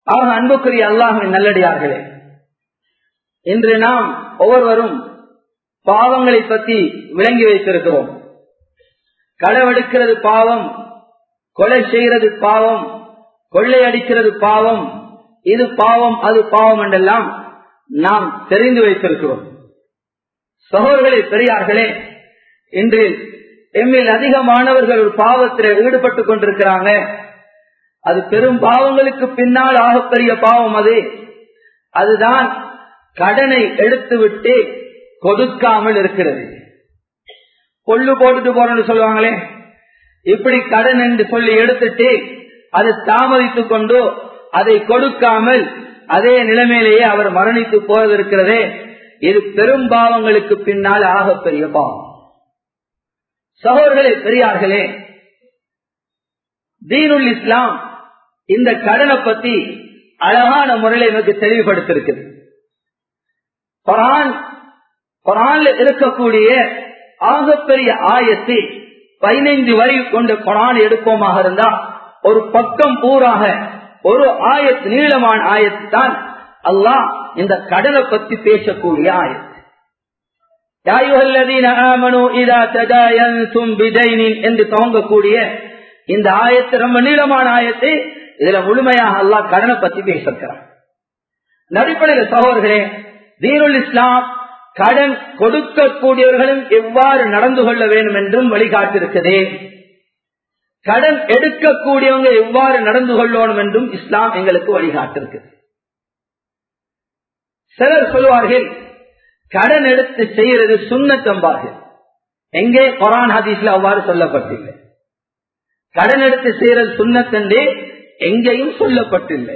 ஆக அன்புக்குரிய அல்லாஹின் நல்லடியார்களே இன்று நாம் ஒவ்வொருவரும் பாவங்களை பற்றி விளங்கி வைத்திருக்கிறோம் களவெடுக்கிறது பாவம் கொலை செய்கிறது பாவம் கொள்ளையடிக்கிறது பாவம் இது பாவம் அது பாவம் என்றெல்லாம் நாம் தெரிந்து வைத்திருக்கிறோம் சகோதரர்களே பெரியார்களே இன்று எம்மில் அதிகமானவர்கள் ஒரு பாவத்தில் ஈடுபட்டுக் கொண்டிருக்கிறாங்க அது பெரும் பாவங்களுக்கு பின்னால் ஆகப்பெரிய பாவம் அது அதுதான் கடனை எடுத்துவிட்டு கொடுக்காமல் இருக்கிறது கொள்ளு போட்டுட்டு போறோம்னு சொல்லுவாங்களே இப்படி கடன் என்று சொல்லி எடுத்துட்டு அதை தாமதித்துக் கொண்டு அதை கொடுக்காமல் அதே நிலைமையிலேயே அவர் மரணித்து போவது இருக்கிறதே இது பெரும் பாவங்களுக்கு பின்னால் ஆகப்பெரிய பாவம் சகோதரர்களே பெரியார்களே தீனுல் இஸ்லாம் இந்த கடனை பத்தி அழகான முறையில் எனக்கு தெளிவுபடுத்திருக்குது குரான் குரான்ல இருக்கக்கூடிய ஆகப்பெரிய ஆயத்தை பதினைந்து வரி கொண்ட குரான் எடுப்போமாக இருந்தா ஒரு பக்கம் பூராக ஒரு ஆயத் நீளமான ஆயத்து தான் அல்லாஹ் இந்த கடலை பத்தி பேசக்கூடிய ஆயத்து என்று துவங்கக்கூடிய இந்த ஆயத்து ரொம்ப நீளமான ஆயத்தை இதுல முழுமையாக அல்லாஹ் கடனை பத்தி பேசிருக்கிறார் நடிப்படையில் சகோதரர்களே தீனுல் இஸ்லாம் கடன் கொடுக்கக்கூடியவர்களும் எவ்வாறு நடந்து கொள்ள வேண்டும் என்றும் வழிகாட்டிருக்கிறது கடன் எடுக்கக்கூடியவங்க எவ்வாறு நடந்து கொள்ளணும் என்றும் இஸ்லாம் எங்களுக்கு வழிகாட்டிருக்கு சிலர் சொல்வார்கள் கடன் எடுத்து செய்யறது சுண்ணத்தம்பார்கள் எங்கே கொரான் ஹதீஸ்ல அவ்வாறு சொல்லப்பட்டில்லை கடன் எடுத்து செய்யறது சுண்ணத்தண்டே எங்கேயும் சொல்லப்பட்டில்லை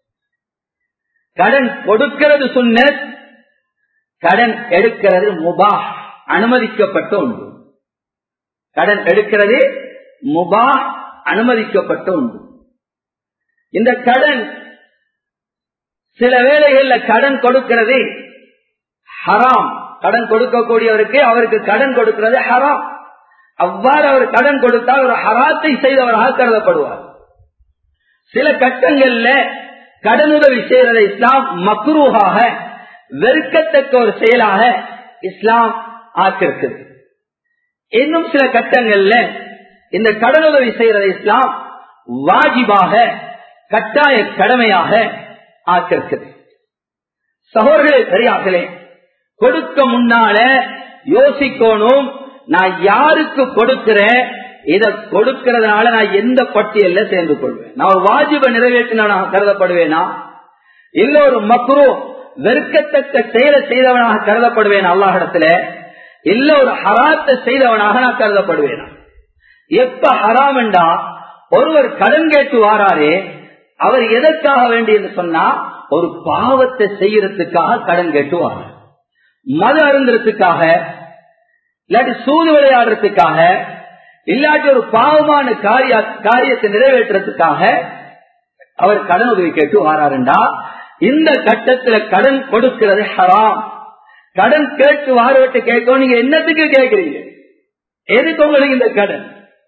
கடன் கொடுக்கிறது சுண்ணத் கடன் எடுக்கிறது முபா அனுமதிக்கப்பட்ட ஒன்று கடன் எடுக்கிறது முபா அனுமதிக்கப்பட்ட ஒன்று இந்த கடன் சில வேளைகள்ல கடன் கொடுக்கிறது ஹராம் கடன் கொடுக்கக்கூடியவருக்கு அவருக்கு கடன் கொடுக்கிறது ஹராம் அவ்வாறு அவர் கடன் கொடுத்தால் ஒரு ஹராத்தை செய்தவராக கருதப்படுவார் சில கட்டங்கள்ல கடனுதவி செய்வதை இஸ்லாம் மக்ரூகாக வெறுக்கத்தக்க ஒரு செயலாக இஸ்லாம் ஆக்கிருக்குது இன்னும் சில கட்டங்கள்ல இந்த கடனுதவி செய்யறதை இஸ்லாம் வாஜிபாக கட்டாய கடமையாக ஆக்கிருக்குது சகோதரர்களே பெரியார்களே கொடுக்க முன்னால யோசிக்கணும் நான் யாருக்கு கொடுக்கிறேன் இதை கொடுக்கிறதுனால நான் எந்த பட்டியல்ல சேர்ந்து கொள்வேன் நான் ஒரு வாஜிப நிறைவேற்றினவனாக கருதப்படுவேனா இல்ல ஒரு மக்ரூ வெறுக்கத்தக்க செயலை செய்தவனாக கருதப்படுவேன் அல்லாஹிடத்துல இல்ல ஒரு ஹராத்தை செய்தவனாக நான் கருதப்படுவேனா எப்ப ஹராம் என்றா ஒருவர் கடன் கேட்டு வாராரே அவர் எதற்காக வேண்டி என்று சொன்னா ஒரு பாவத்தை செய்யறதுக்காக கடன் கேட்டு வாரார் மது அருந்துறதுக்காக இல்லாட்டி சூது விளையாடுறதுக்காக இல்லாட்டி ஒரு பாவமான காரிய காரியத்தை நிறைவேற்றுறதுக்காக அவர் கடன் உதவி கேட்டு வாராருண்டா இந்த கட்டத்துல கடன் கொடுக்கிறது ஹராம் கடன் கேட்டு வாரவட்ட கேட்க நீங்க என்னத்துக்கு கேட்கறீங்க எதுக்கு உங்களுக்கு இந்த கடன்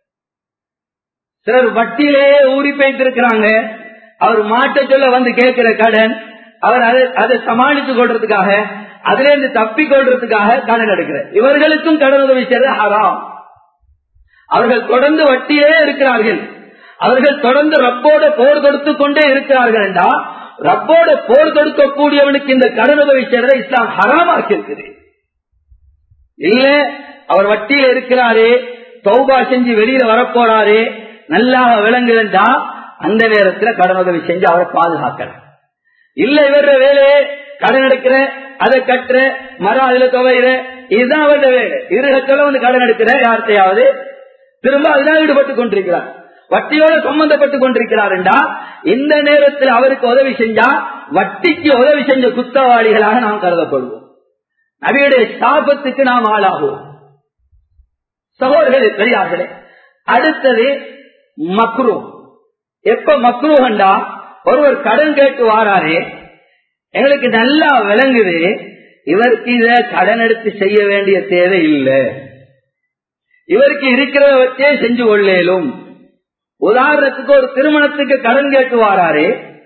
சிலர் வட்டியிலேயே ஊறி போயிட்டு அவர் மாட்ட சொல்ல வந்து கேட்கிற கடன் அவர் அதை அதை சமாளித்துக் கொள்றதுக்காக அதுல இருந்து தப்பி கொள்றதுக்காக கடன் எடுக்கிறார் இவர்களுக்கும் கடன் உதவி செய்யறது ஹராம் அவர்கள் தொடர்ந்து வட்டியே இருக்கிறார்கள் அவர்கள் தொடர்ந்து ரப்போட போர் கொடுத்து கொண்டே இருக்கிறார்கள் என்றா ரப்போட போர் கொடுக்கக்கூடியவனுக்கு இந்த கடன் உதவி செய்யறத இஸ்லாம் ஹராமாக்கி இருக்குது இல்ல அவர் வட்டியில இருக்கிறாரே தௌபா செஞ்சு வெளியில வரப்போறாரு நல்லா விளங்குதுண்டா அந்த நேரத்துல கடன் உதவி செஞ்சு அவரை பாதுகாக்கலாம் இல்ல இவர வேலையே கடன் எடுக்கிற அதை கட்டுற மரம் அதுல துவையிற இதுதான் அவருடைய வேலை இருகத்துல வந்து கடன் எடுக்கிற யார்த்தையாவது திரும்ப அதுதான் ஈடுபட்டு கொண்டிருக்கிறார் வட்டியோட சம்பந்தப்பட்டு கொண்டிருக்கிறார் என்றா இந்த நேரத்தில் அவருக்கு உதவி செஞ்சா வட்டிக்கு உதவி செஞ்ச குத்தவாளிகளாக நாம் கருதப்படுவோம் நபியுடைய சாபத்துக்கு நாம் ஆளாகுவோம் சகோதரர்களே பெரியார்களே அடுத்தது மக்ரூ எப்ப மக்ரூ கண்டா ஒருவர் கடன் கேட்டு வாராரு எங்களுக்கு நல்லா விளங்குது இவருக்கு இத கடன் எடுத்து செய்ய வேண்டிய தேவை இல்லை இவருக்கு இருக்கிறத வச்சே செஞ்சு கொள்ளேலும் உதாரணத்துக்கு ஒரு திருமணத்துக்கு கடன் கேட்டு வாராரு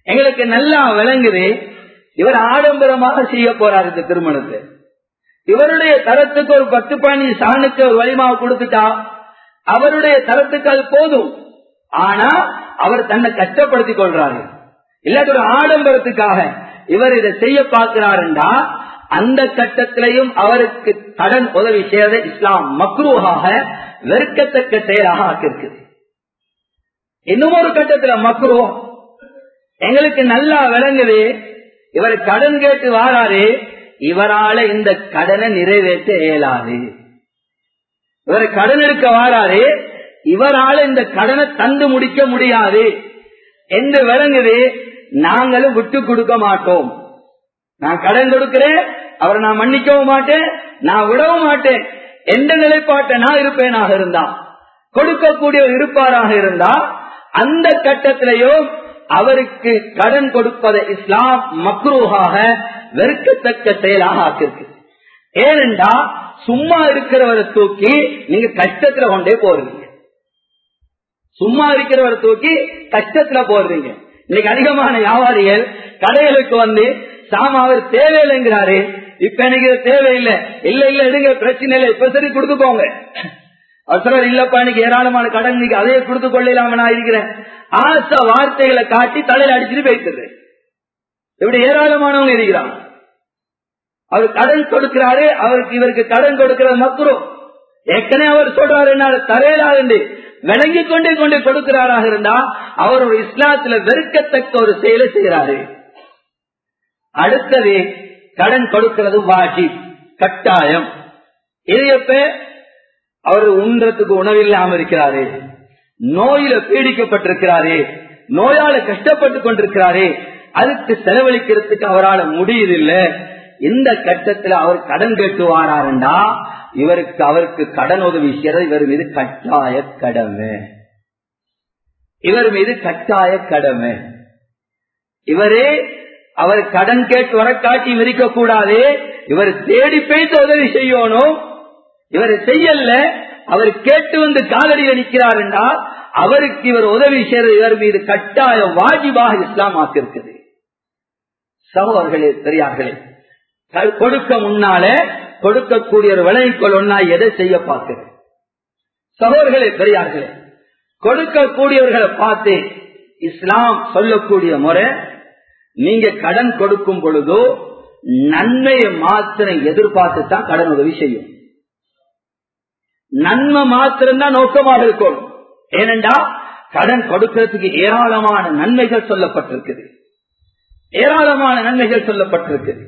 எங்களுக்கு நல்லா விளங்குது இவர் ஆடம்பரமாக செய்ய போறார் இந்த திருமணத்தை இவருடைய தரத்துக்கு ஒரு பத்து பதினஞ்சு சாணுக்கு ஒரு வலிமாவை கொடுத்துட்டா அவருடைய தரத்துக்கு அது போதும் ஆனா அவர் தன்னை கஷ்டப்படுத்திக் கொள்றாரு இல்லாத ஒரு ஆடம்பரத்துக்காக இவர் இதை செய்ய பார்க்கிறாருண்டா அந்த கட்டத்திலையும் அவருக்கு கடன் உதவி செய்த இஸ்லாம் மக்ரூஹாக வெறுக்கத்தக்க செயலாக ஆக்கிருக்குது இன்னும் ஒரு கட்டத்துல மக்ரூ எங்களுக்கு நல்லா விளங்குது இவர் கடன் கேட்டு வாராரு இவரால இந்த கடனை நிறைவேற்ற இயலாது இவர் கடன் எடுக்க வாராரு இவரால இந்த கடனை தந்து முடிக்க முடியாது என்று விளங்குது நாங்களும் விட்டு கொடுக்க மாட்டோம் நான் கடன் கொடுக்கிறேன் அவரை நான் மன்னிக்கவும் மாட்டேன் நான் விடவும் மாட்டேன் எந்த நிலைப்பாட்டை நான் இருப்பேனாக இருந்தா கொடுக்கக்கூடிய இருப்பாராக இருந்தா அந்த கட்டத்திலேயும் அவருக்கு கடன் கொடுப்பதை இஸ்லாம் மக்ரூஹாக வெறுக்கத்தக்க செயலாக ஆக்கிருக்கு ஏனென்றா சும்மா இருக்கிறவரை தூக்கி நீங்க கஷ்டத்துல கொண்டே போறீங்க சும்மா இருக்கிறவரை தூக்கி கஷ்டத்துல போடுறீங்க இன்னைக்கு அதிகமான வியாபாரிகள் கடைகளுக்கு வந்து சாமா அவர் தேவையில்லைங்கிறாரு இப்ப எனக்கு இது தேவையில்லை இல்ல இல்ல எடுங்க பிரச்சனை இல்லை இப்ப சரி கொடுத்து போங்க அவசரம் இல்லப்பா எனக்கு ஏராளமான கடன் இன்னைக்கு அதையே கொடுத்து கொள்ளலாம நான் இருக்கிறேன் ஆசை வார்த்தைகளை காட்டி தலையில அடிச்சுட்டு போயிட்டு இப்படி ஏராளமானவங்க இருக்கிறாங்க அவர் கடன் கொடுக்கிறாரு அவருக்கு இவருக்கு கடன் கொடுக்கிறது மக்குறோம் ஏற்கனவே அவர் சொல்றாரு என்ன தரையிலாது விளங்கி கொண்டே கொண்டே கொடுக்கிறாராக இருந்தா அவர் ஒரு இஸ்லாத்துல வெறுக்கத்தக்க ஒரு செயலை செய்கிறாரு அடுத்தது கடன் கொடுக்கிறது வாஜி கட்டாயம் இது எப்ப அவர் உண்றதுக்கு உணவில்லாம இருக்கிறாரு நோயில பீடிக்கப்பட்டிருக்கிறாரு நோயால கஷ்டப்பட்டு கொண்டிருக்கிறாரு அதுக்கு செலவழிக்கிறதுக்கு அவரால் முடியுதில்லை இந்த கட்டத்தில் அவர் கடன் கேட்டு வாராருண்டா இவருக்கு அவருக்கு கடன் உதவி செய்யறது இவர் மீது கட்டாய கடமை இவர் மீது கட்டாய கடமை இவரே அவர் கடன் கேட்டு வர காட்டி விரிக்க கூடாது இவர் தேடி பேச உதவி செய்யணும் இவர் செய்யல அவர் கேட்டு வந்து காலடியில் நிற்கிறாருண்டா அவருக்கு இவர் உதவி செய்யறது இவர் மீது கட்டாய வாஜிபாக இஸ்லாம் ஆக்கிருக்குது சகோதர்களே பெரியார்களே கொடுக்க முன்னால கொடுக்கக்கூடிய ஒரு விளைவிக்கொள் ஒன்னா எதை செய்ய பார்க்கிறது சகோதர்களே பெரியார்களே கொடுக்கக்கூடியவர்களை பார்த்து இஸ்லாம் சொல்லக்கூடிய முறை நீங்க கடன் கொடுக்கும் பொழுதோ நன்மையை மாத்திரம் எதிர்பார்த்து தான் கடன் உதவி செய்யும் நன்மை மாத்திரம்தான் நோக்கமாக இருக்கும் ஏனென்றா கடன் கொடுக்கிறதுக்கு ஏராளமான நன்மைகள் சொல்லப்பட்டிருக்குது ஏராளமான நன்மைகள் சொல்லப்பட்டிருக்குது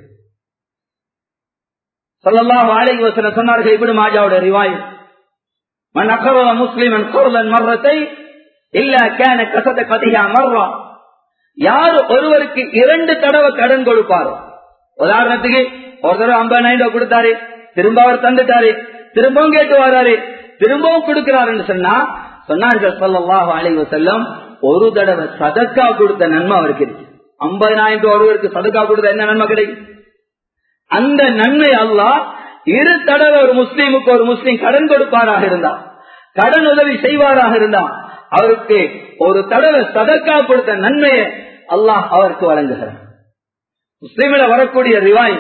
சொல்லலாம் வாழகி வசன சொன்னார்கள் இப்படி மாஜாவோட ரிவாய் மன் அக்கரோல முஸ்லிமன் குரலன் மர்றத்தை இல்ல கேன கசத கதையா மர்றா யார் ஒருவருக்கு இரண்டு தடவை கடன் கொடுப்பாரோ உதாரணத்துக்கு ஒரு தடவை ஐம்பதாயிரம் ரூபாய் கொடுத்தாரு திரும்ப அவர் தந்துட்டாரு திரும்பவும் கேட்டு வராரு திரும்பவும் கொடுக்கிறாருன்னு சொன்னா சொன்னார்கள் சொல்லலாம் அலைவ செல்லம் ஒரு தடவை சதக்கா கொடுத்த நன்மை அவருக்கு இருக்கு ஐம்பதாயிரம் ரூபாய் ஒருவருக்கு சதக்கா கொடுத்த என்ன நன்மை கிடைக்கும் அந்த நன்மை அல்லா இரு தடவை ஒரு முஸ்லீமுக்கு ஒரு முஸ்லீம் கடன் கொடுப்பாராக இருந்தா கடன் உதவி செய்வாராக இருந்தா அவருக்கு ஒரு தடவை சதக்கா கொடுத்த நன்மையை அல்லாஹ் அவருக்கு வழங்குகிறார் முஸ்லீமில வரக்கூடிய ரிவாய்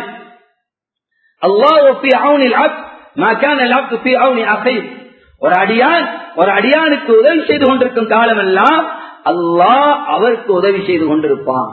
அல்லாஹ் ஒரு அடியான் ஒரு அடியானுக்கு உதவி செய்து கொண்டிருக்கும் காலம் எல்லாம் அல்லாஹ் அவருக்கு உதவி செய்து கொண்டிருப்பான்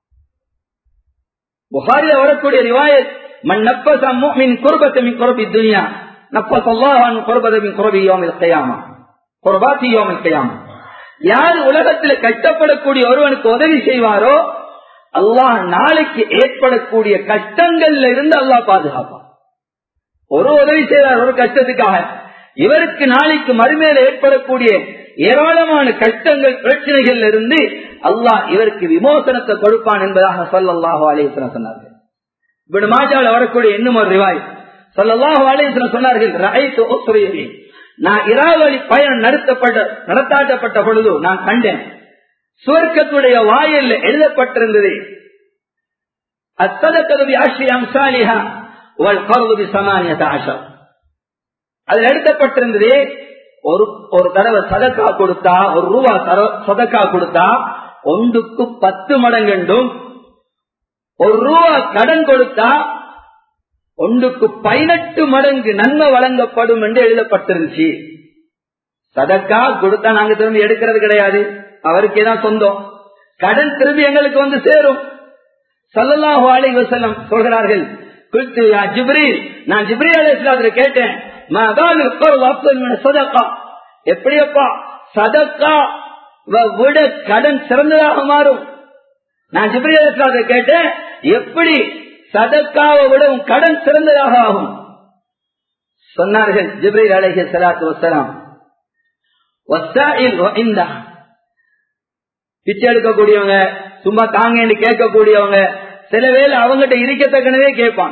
புகாரில வரக்கூடிய ரிவாயத் மன் நப்பச முஃமின் குர்பத மின் குர்பி துன்யா நப்பச அல்லாஹ் அன் குர்பத மின் குர்பி யௌமில் கியாமா குர்பாத்தி யௌமில் கியாமா யார் உலகத்தில் கஷ்டப்படக்கூடிய ஒருவனுக்கு உதவி செய்வாரோ அல்லாஹ் நாளைக்கு ஏற்படக்கூடிய கஷ்டங்கள்ல இருந்து அல்லாஹ் பாதுகாப்பான் ஒரு உதவி செய்தார் ஒரு கஷ்டத்துக்காக இவருக்கு நாளைக்கு மறுமையில ஏற்படக்கூடிய ஏராளமான கஷ்டங்கள் பிரச்சனைகள் இருந்து அல்லாஹ் இவருக்கு விமோசனத்தை கொடுப்பான் என்பதாக சொல்லல்லாஹு அலேசன சொன்னார்கள் இப்படி மாஜால வரக்கூடிய இன்னும் ஒரு ரிவாய் சொல்லல்லாஹு அலேசன சொன்னார்கள் நான் இராவளி பயணம் நடத்தப்பட்ட நடத்தாட்டப்பட்ட பொழுது நான் கண்டேன் சுவர்க்கத்துடைய வாயில் எழுதப்பட்டிருந்தது அத்ததக்கதவி ஆசிரி அம்சாலிஹா உள் கருதுபி சமானியத ஆஷா அதில் எழுதப்பட்டிருந்தது ஒரு ஒரு தடவை சதக்கா கொடுத்தா ஒரு ரூபா சதக்கா கொடுத்தா ஒன்றுக்கு பத்து மடங்கெண்டும் ஒரு ரூபா கடன் கொடுத்தா ஒன்றுக்கு பதினெட்டு மடங்கு நன்மை வழங்கப்படும் என்று எழுதப்பட்டிருந்துச்சு சதக்கா கொடுத்தா நாங்க திரும்பி எடுக்கிறது கிடையாது அவருக்கே தான் சொந்தம் கடன் திரும்பி எங்களுக்கு வந்து சேரும் சல்லல்லாஹு அலைஹி வஸல்லம் சொல்கிறார்கள் குல்து யா ஜிப்ரீல் நான் ஜிப்ரீல் அலைஹிஸ்ஸலாத்துல கேட்டேன் மா பாலு கர்வ அஃதல் மின சதகா எப்படியப்பா சதக்கா விட கடன் சிறந்ததாக மாறும் நான் ஜிப்ரீல் அலைஹிஸ்ஸலாத்துல கேட்டேன் எப்படி சதக்காவை விட உன் கடன் சிறந்ததாக ஆகும் சொன்னார்கள் ஜிப்ரீல் அலைஹி ஸலாத்து வஸலாம் வஸாயில் வ இந்தா பிச்சை எடுக்கக்கூடியவங்க சும்மா தாங்கன்னு கேட்கக்கூடியவங்க சில வேலை அவங்ககிட்ட இருக்கத்தக்கனவே கேட்பான்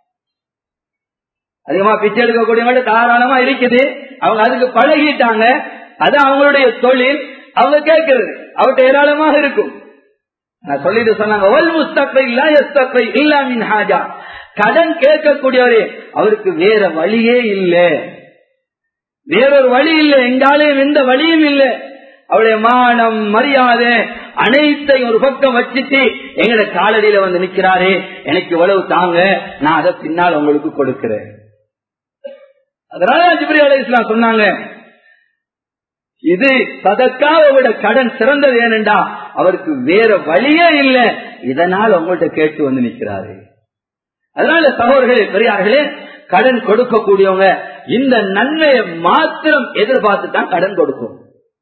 அதிகமா பிச்சை எடுக்கக்கூடியவங்க தாராளமா இருக்குது அவங்க அதுக்கு பழகிட்டாங்க அது அவங்களுடைய தொழில் அவங்க கேட்கறது அவர்கிட்ட ஏராளமாக இருக்கும் நான் சொல்லிட்டு சொன்னாங்க ஒல் முஸ்தப்பை இல்லா எஸ்தப்பை இல்லாமின் ஹாஜா கடன் கேட்கக்கூடியவரே அவருக்கு வேற வழியே இல்லை வேறொரு வழி இல்லை எங்காலையும் எந்த வழியும் இல்லை அவருடைய மானம் மரியாதை அனைத்தையும் ஒரு பக்கம் வச்சுட்டு எங்கட காலடியில வந்து நிக்கிறாரே எனக்கு இவ்வளவு தாங்க நான் அதை பின்னால் உங்களுக்கு கொடுக்கிறேன் அதனால ஜிப்ரி அலி இஸ்லாம் சொன்னாங்க இது சதக்காவை விட கடன் சிறந்தது ஏனென்றா அவருக்கு வேற வழியே இல்லை இதனால் உங்கள்கிட்ட கேட்டு வந்து நிற்கிறாரு அதனால சகோதரர்களே பெரியார்களே கடன் கொடுக்கக்கூடியவங்க இந்த நன்மையை மாத்திரம் எதிர்பார்த்து தான் கடன் கொடுக்கும்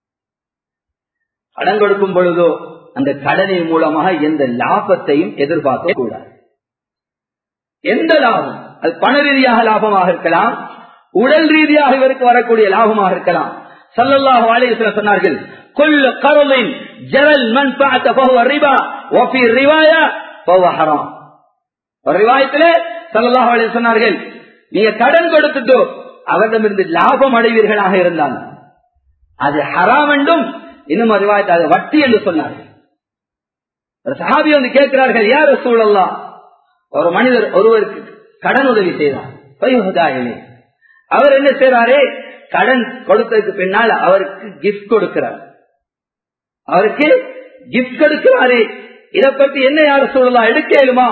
கடன் கொடுக்கும் பொழுதோ அந்த கடனின் மூலமாக எந்த லாபத்தையும் எதிர்பார்க்க கூடாது எந்த லாபம் அது பண ரீதியாக லாபமாக இருக்கலாம் உடல் ரீதியாக இவருக்கு வரக்கூடிய லாபமாக இருக்கலாம் சல்லல்லாஹு அலைஹி சொன்னார்கள் குல் கருளின் ஜரல் மன் பாத்த பஹுவ ரிபா வஃபி ரிவாயா பஹுவ ஹராம் ஒரு ரிவாயத்திலே சல்லல்லாஹு அலைஹி சொன்னார்கள் நீங்க கடன் கொடுத்துட்டோ அவரிடமிருந்து லாபம் அடைவீர்களாக இருந்தால் அது ஹராம் என்றும் இன்னும் அறிவாயத்தை அது வட்டி என்று சொன்னார்கள் ஒரு சஹாபி வந்து கேட்கிறார்கள் யார் சூழல்லா ஒரு மனிதர் ஒருவருக்கு கடன் உதவி செய்தார் பையுதாயிலே அவர் என்ன செய்றாரே கடன் கொடுத்ததுக்கு பின்னால் அவருக்கு கிஃப்ட் கொடுக்கிறார் அவருக்கு கிஃப்ட் கொடுக்கிறாரே இதை பற்றி என்ன யார் சொல்லலாம் எடுக்க இயலுமா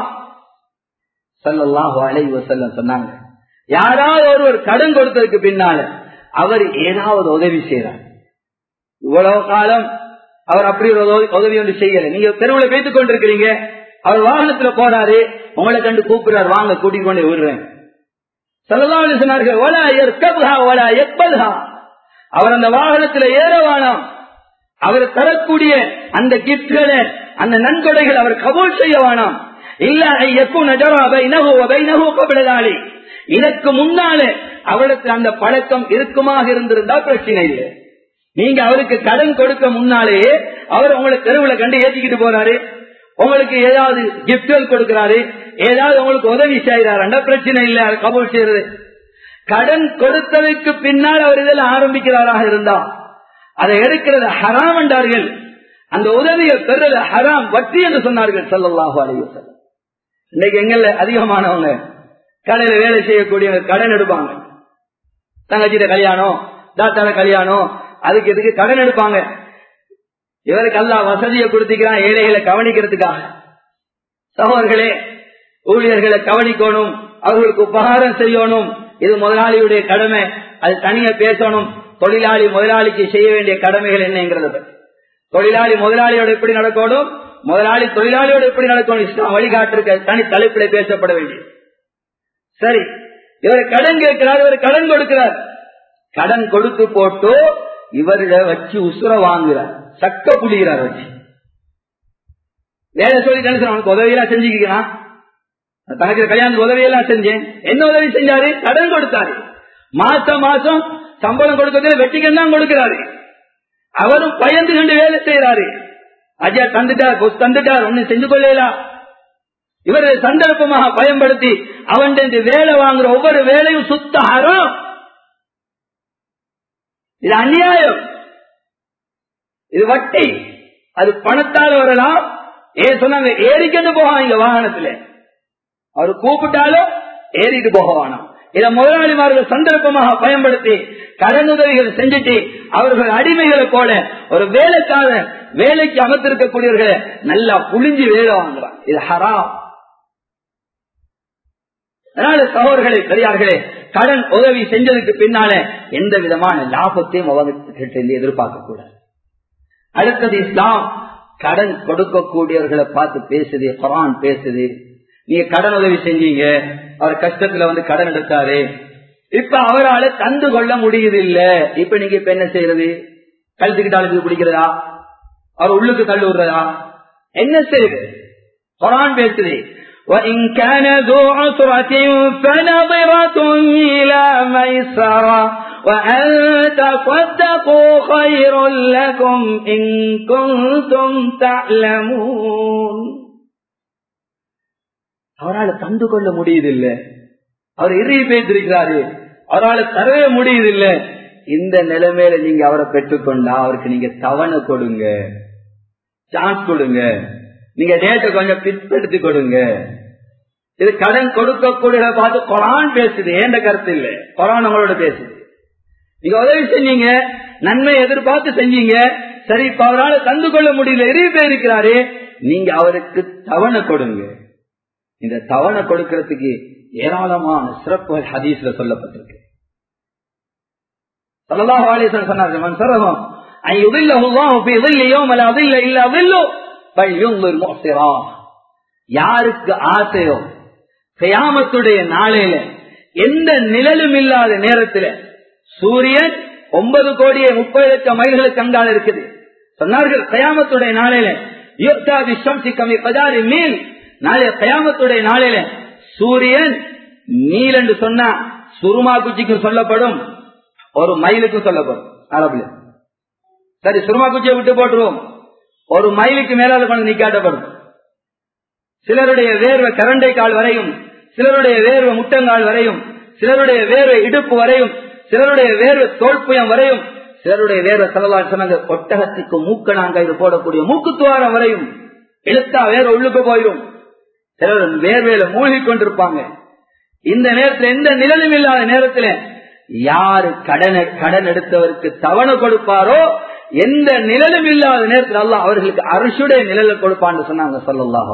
சல்லாஹு அலைஹி வஸல்லம் சொன்னாங்க யாராவது ஒருவர் கடன் கொடுத்ததுக்கு பின்னால அவர் ஏதாவது உதவி செய்யறார் இவ்வளவு காலம் அவர் அப்படி ஒரு உதவி- உதவி ஒன்று செய்யல நீங்க தெருவில் பேசிக் கொண்டிருக்கிறீங்க அவர் வாகனத்துல போறாரு உங்களை கண்டு கூப்பிடுறாரு வாங்க கூட்டிக் கொண்டு விடுறேன் சொல்லலாம் சொன்னார்கள் "வலா யர்கப்ஹா வலா யக்பல்ஹா." அவர் அந்த வாகனத்துல ஏற வேணாம் அவர் தரக்கூடிய அந்த கிப்ட்களை அந்த நன்கொடைகள் அவர் கபூல் செய்ய வேணாம் இல்ல எப்போ நஜராபை நகு நகு கபிடதாளி இதற்கு முன்னாலே அவளுக்கு அந்த பழக்கம் இருக்குமாக இருந்திருந்தா பிரச்சனை இல்லை நீங்க அவருக்கு கடன் கொடுக்க முன்னாலேயே அவர் உங்களை தெருவில் கண்டு ஏற்றிக்கிட்டு போறாரு உங்களுக்கு ஏதாவது கிஃப்ட்கள் கொடுக்கிறாரு ஏதாவது உங்களுக்கு உதவி செய்யறாருன்னா பிரச்சனை இல்லை அது கபூல் செய்யறது கடன் கொடுத்ததுக்கு பின்னால் அவர் இதெல்லாம் ஆரம்பிக்கிறாராக இருந்தா அதை எடுக்கிறது ஹராம் என்றார்கள் அந்த உதவியை பெறுறது ஹராம் வட்டி என்று சொன்னார்கள் சல்லல்லாஹு அலைஹி வஸல்லம் இன்னைக்கு எங்கல்ல அதிகமானவங்க கடையில வேலை செய்யக்கூடியவங்க கடன் எடுப்பாங்க தங்கச்சியில கல்யாணம் தாத்தால கல்யாணம் அதுக்கு இதுக்கு கடன் எடுப்பாங்க இவருக்கு அல்லா வசதியை கொடுத்துக்கிறான் ஏழைகளை கவனிக்கிறதுக்காக சகோதரர்களே ஊழியர்களை கவனிக்கணும் அவர்களுக்கு உபகாரம் செய்யணும் இது முதலாளியுடைய கடமை அது தனியா பேசணும் தொழிலாளி முதலாளிக்கு செய்ய வேண்டிய கடமைகள் என்னங்கிறத பற்றி தொழிலாளி முதலாளியோட எப்படி நடக்கணும் முதலாளி தொழிலாளியோட எப்படி நடக்கணும் இஸ்லாம் வழிகாட்டிருக்க தனி தலைப்பில பேசப்பட வேண்டியது சரி இவர் கடன் கேட்கிறார் இவர் கடன் கொடுக்கிறார் கடன் கொடுத்து போட்டு இவரிட வச்சு உசுர வாங்குறார் சக்க புளிகிறார் வச்சு வேலை சொல்லி கணிசன் அவனுக்கு உதவியெல்லாம் செஞ்சுக்கிறான் தனக்கு கல்யாணத்துக்கு உதவியெல்லாம் செஞ்சேன் என்ன உதவி செஞ்சாரு கடன் கொடுத்தாரு மாசம் மாசம் சம்பளம் கொடுக்கறதுல வெட்டிக்கன் தான் கொடுக்கிறாரு அவரும் பயந்து கண்டு வேலை செய்யறாரு அஜா தந்துட்டார் பொஸ் தந்துட்டார் ஒண்ணு செஞ்சு கொள்ளலாம் இவர் சந்தர்ப்பமாக பயன்படுத்தி அவன் வேலை வாங்குற ஒவ்வொரு வேலையும் சுத்த அறம் இது அநியாயம் இது வட்டி அது பணத்தால் வரலாம் ஏன் சொன்னாங்க ஏறிக்கிட்டு போவாங்க வாகனத்துல அவர் கூப்பிட்டாலும் ஏறிட்டு போக வேணாம் இதை முதலாளிமார்கள் சந்தர்ப்பமாக பயன்படுத்தி கடனுதவிகள் செஞ்சுட்டு அவர்கள் அடிமைகளை போல ஒரு வேலைக்காரன் வேலைக்கு அமர்த்திருக்கக்கூடியவர்களை நல்லா புளிஞ்சு வேலை வாங்குறான் இது ஹராம் அதனால சகோதரர்களே பெரியார்களே கடன் உதவி செஞ்சதுக்கு பின்னால எந்த விதமான லாபத்தையும் அவர்கிட்ட எதிர்பார்க்க கூடாது அடுத்தது இஸ்லாம் கடன் கொடுக்கக்கூடியவர்களை பார்த்து பேசுது குரான் பேசுது நீங்க கடன் உதவி செஞ்சீங்க அவர் கஷ்டத்துல வந்து கடன் எடுத்தாரு இப்ப அவரால் தந்து கொள்ள முடியுது இல்ல இப்ப நீங்க இப்ப என்ன செய்யறது கழுத்துக்கிட்டாளுக்கு பிடிக்கிறதா அவர் உள்ளுக்கு தள்ளு விடுறதா என்ன செய்யுது குரான் பேசுது وإن كان ذو عسرة فنظرة إلى ميسرة وأن تصدقوا خير لكم إن كنتم تعلمون அவரால் தந்து கொள்ள முடியுதில்லை அவர் இறுதி பேசிருக்கிறாரு அவரால் தரவே முடியுதில்லை இந்த நிலைமையில நீங்க அவரை பெற்றுக்கொண்டா அவருக்கு நீங்க தவணை கொடுங்க சான்ஸ் கொடுங்க நீங்க டேட்டை கொஞ்சம் பிற்படுத்தி கொடுங்க இது கடன் கொடுக்கக்கூடிய பார்த்து கொரான் பேசுது ஏண்ட கருத்து இல்ல கொரான் உங்களோட பேசுது நீங்க உதவி செஞ்சீங்க நன்மை எதிர்பார்த்து செஞ்சீங்க சரி இப்ப அவரால் தந்து கொள்ள முடியல இறுதி பேருக்கிறாரு நீங்க அவருக்கு தவணை கொடுங்க இந்த தவணை கொடுக்கறதுக்கு ஏராளமான சிறப்புகள் ஹதீஸ்ல சொல்லப்பட்டிருக்கு சல்லல்லாஹு அலைஹி வஸல்லம் சொன்னார்கள் மன் சரஹம் ஐ யுதில்லஹு அல்லாஹு ஃபீ ظில்லி யௌம லா ظில்ல இல்லா ظில்லு பல் யுன்திர் முஹ்சிரா யாருக்கு ஆசையோ கியாமத்துடைய நாளையில எந்த நிழலும் இல்லாத நேரத்தில் சூரியன் ஒன்பது கோடியே முப்பது லட்சம் மைல்களுக்கு அங்கால இருக்குது சொன்னார்கள் கயாமத்துடைய நாளையில யுக்தாதி சம்சி கமி பஜாரி மீல் நாளைய கயாமத்துடைய நாளையில சூரியன் நீல் என்று சொன்னா சுருமா குச்சிக்கு சொல்லப்படும் ஒரு மைலுக்கு சொல்லப்படும் அரபுல சரி சுருமா குச்சியை விட்டு போட்டுருவோம் ஒரு மைலுக்கு மேலால கொண்டு நிக்காட்டப்படும் சிலருடைய வேர்வை கரண்டை கால் வரையும் சிலருடைய வேர்வை முட்டங்கால் வரையும் சிலருடைய வேர்வை இடுப்பு வரையும் சிலருடைய வேர்வை தோல்புயம் வரையும் சிலருடைய வேர்வை செலவால் சொன்னாங்க ஒட்டகத்துக்கு மூக்க நாங்க இது போடக்கூடிய மூக்குத்துவாரம் வரையும் இழுத்தா வேற உள்ளுக்கு போயிடும் சிலர் வேர்வையில மூழ்கி கொண்டிருப்பாங்க இந்த நேரத்தில் எந்த நிழலும் இல்லாத நேரத்தில் யாரு கடன் கடன் எடுத்தவருக்கு தவணை கொடுப்பாரோ எந்த நிழலும் இல்லாத நேரத்தில் அல்ல அவர்களுக்கு அரசுடைய நிழலை கொடுப்பான்னு சொன்னாங்க சொல்லலாம்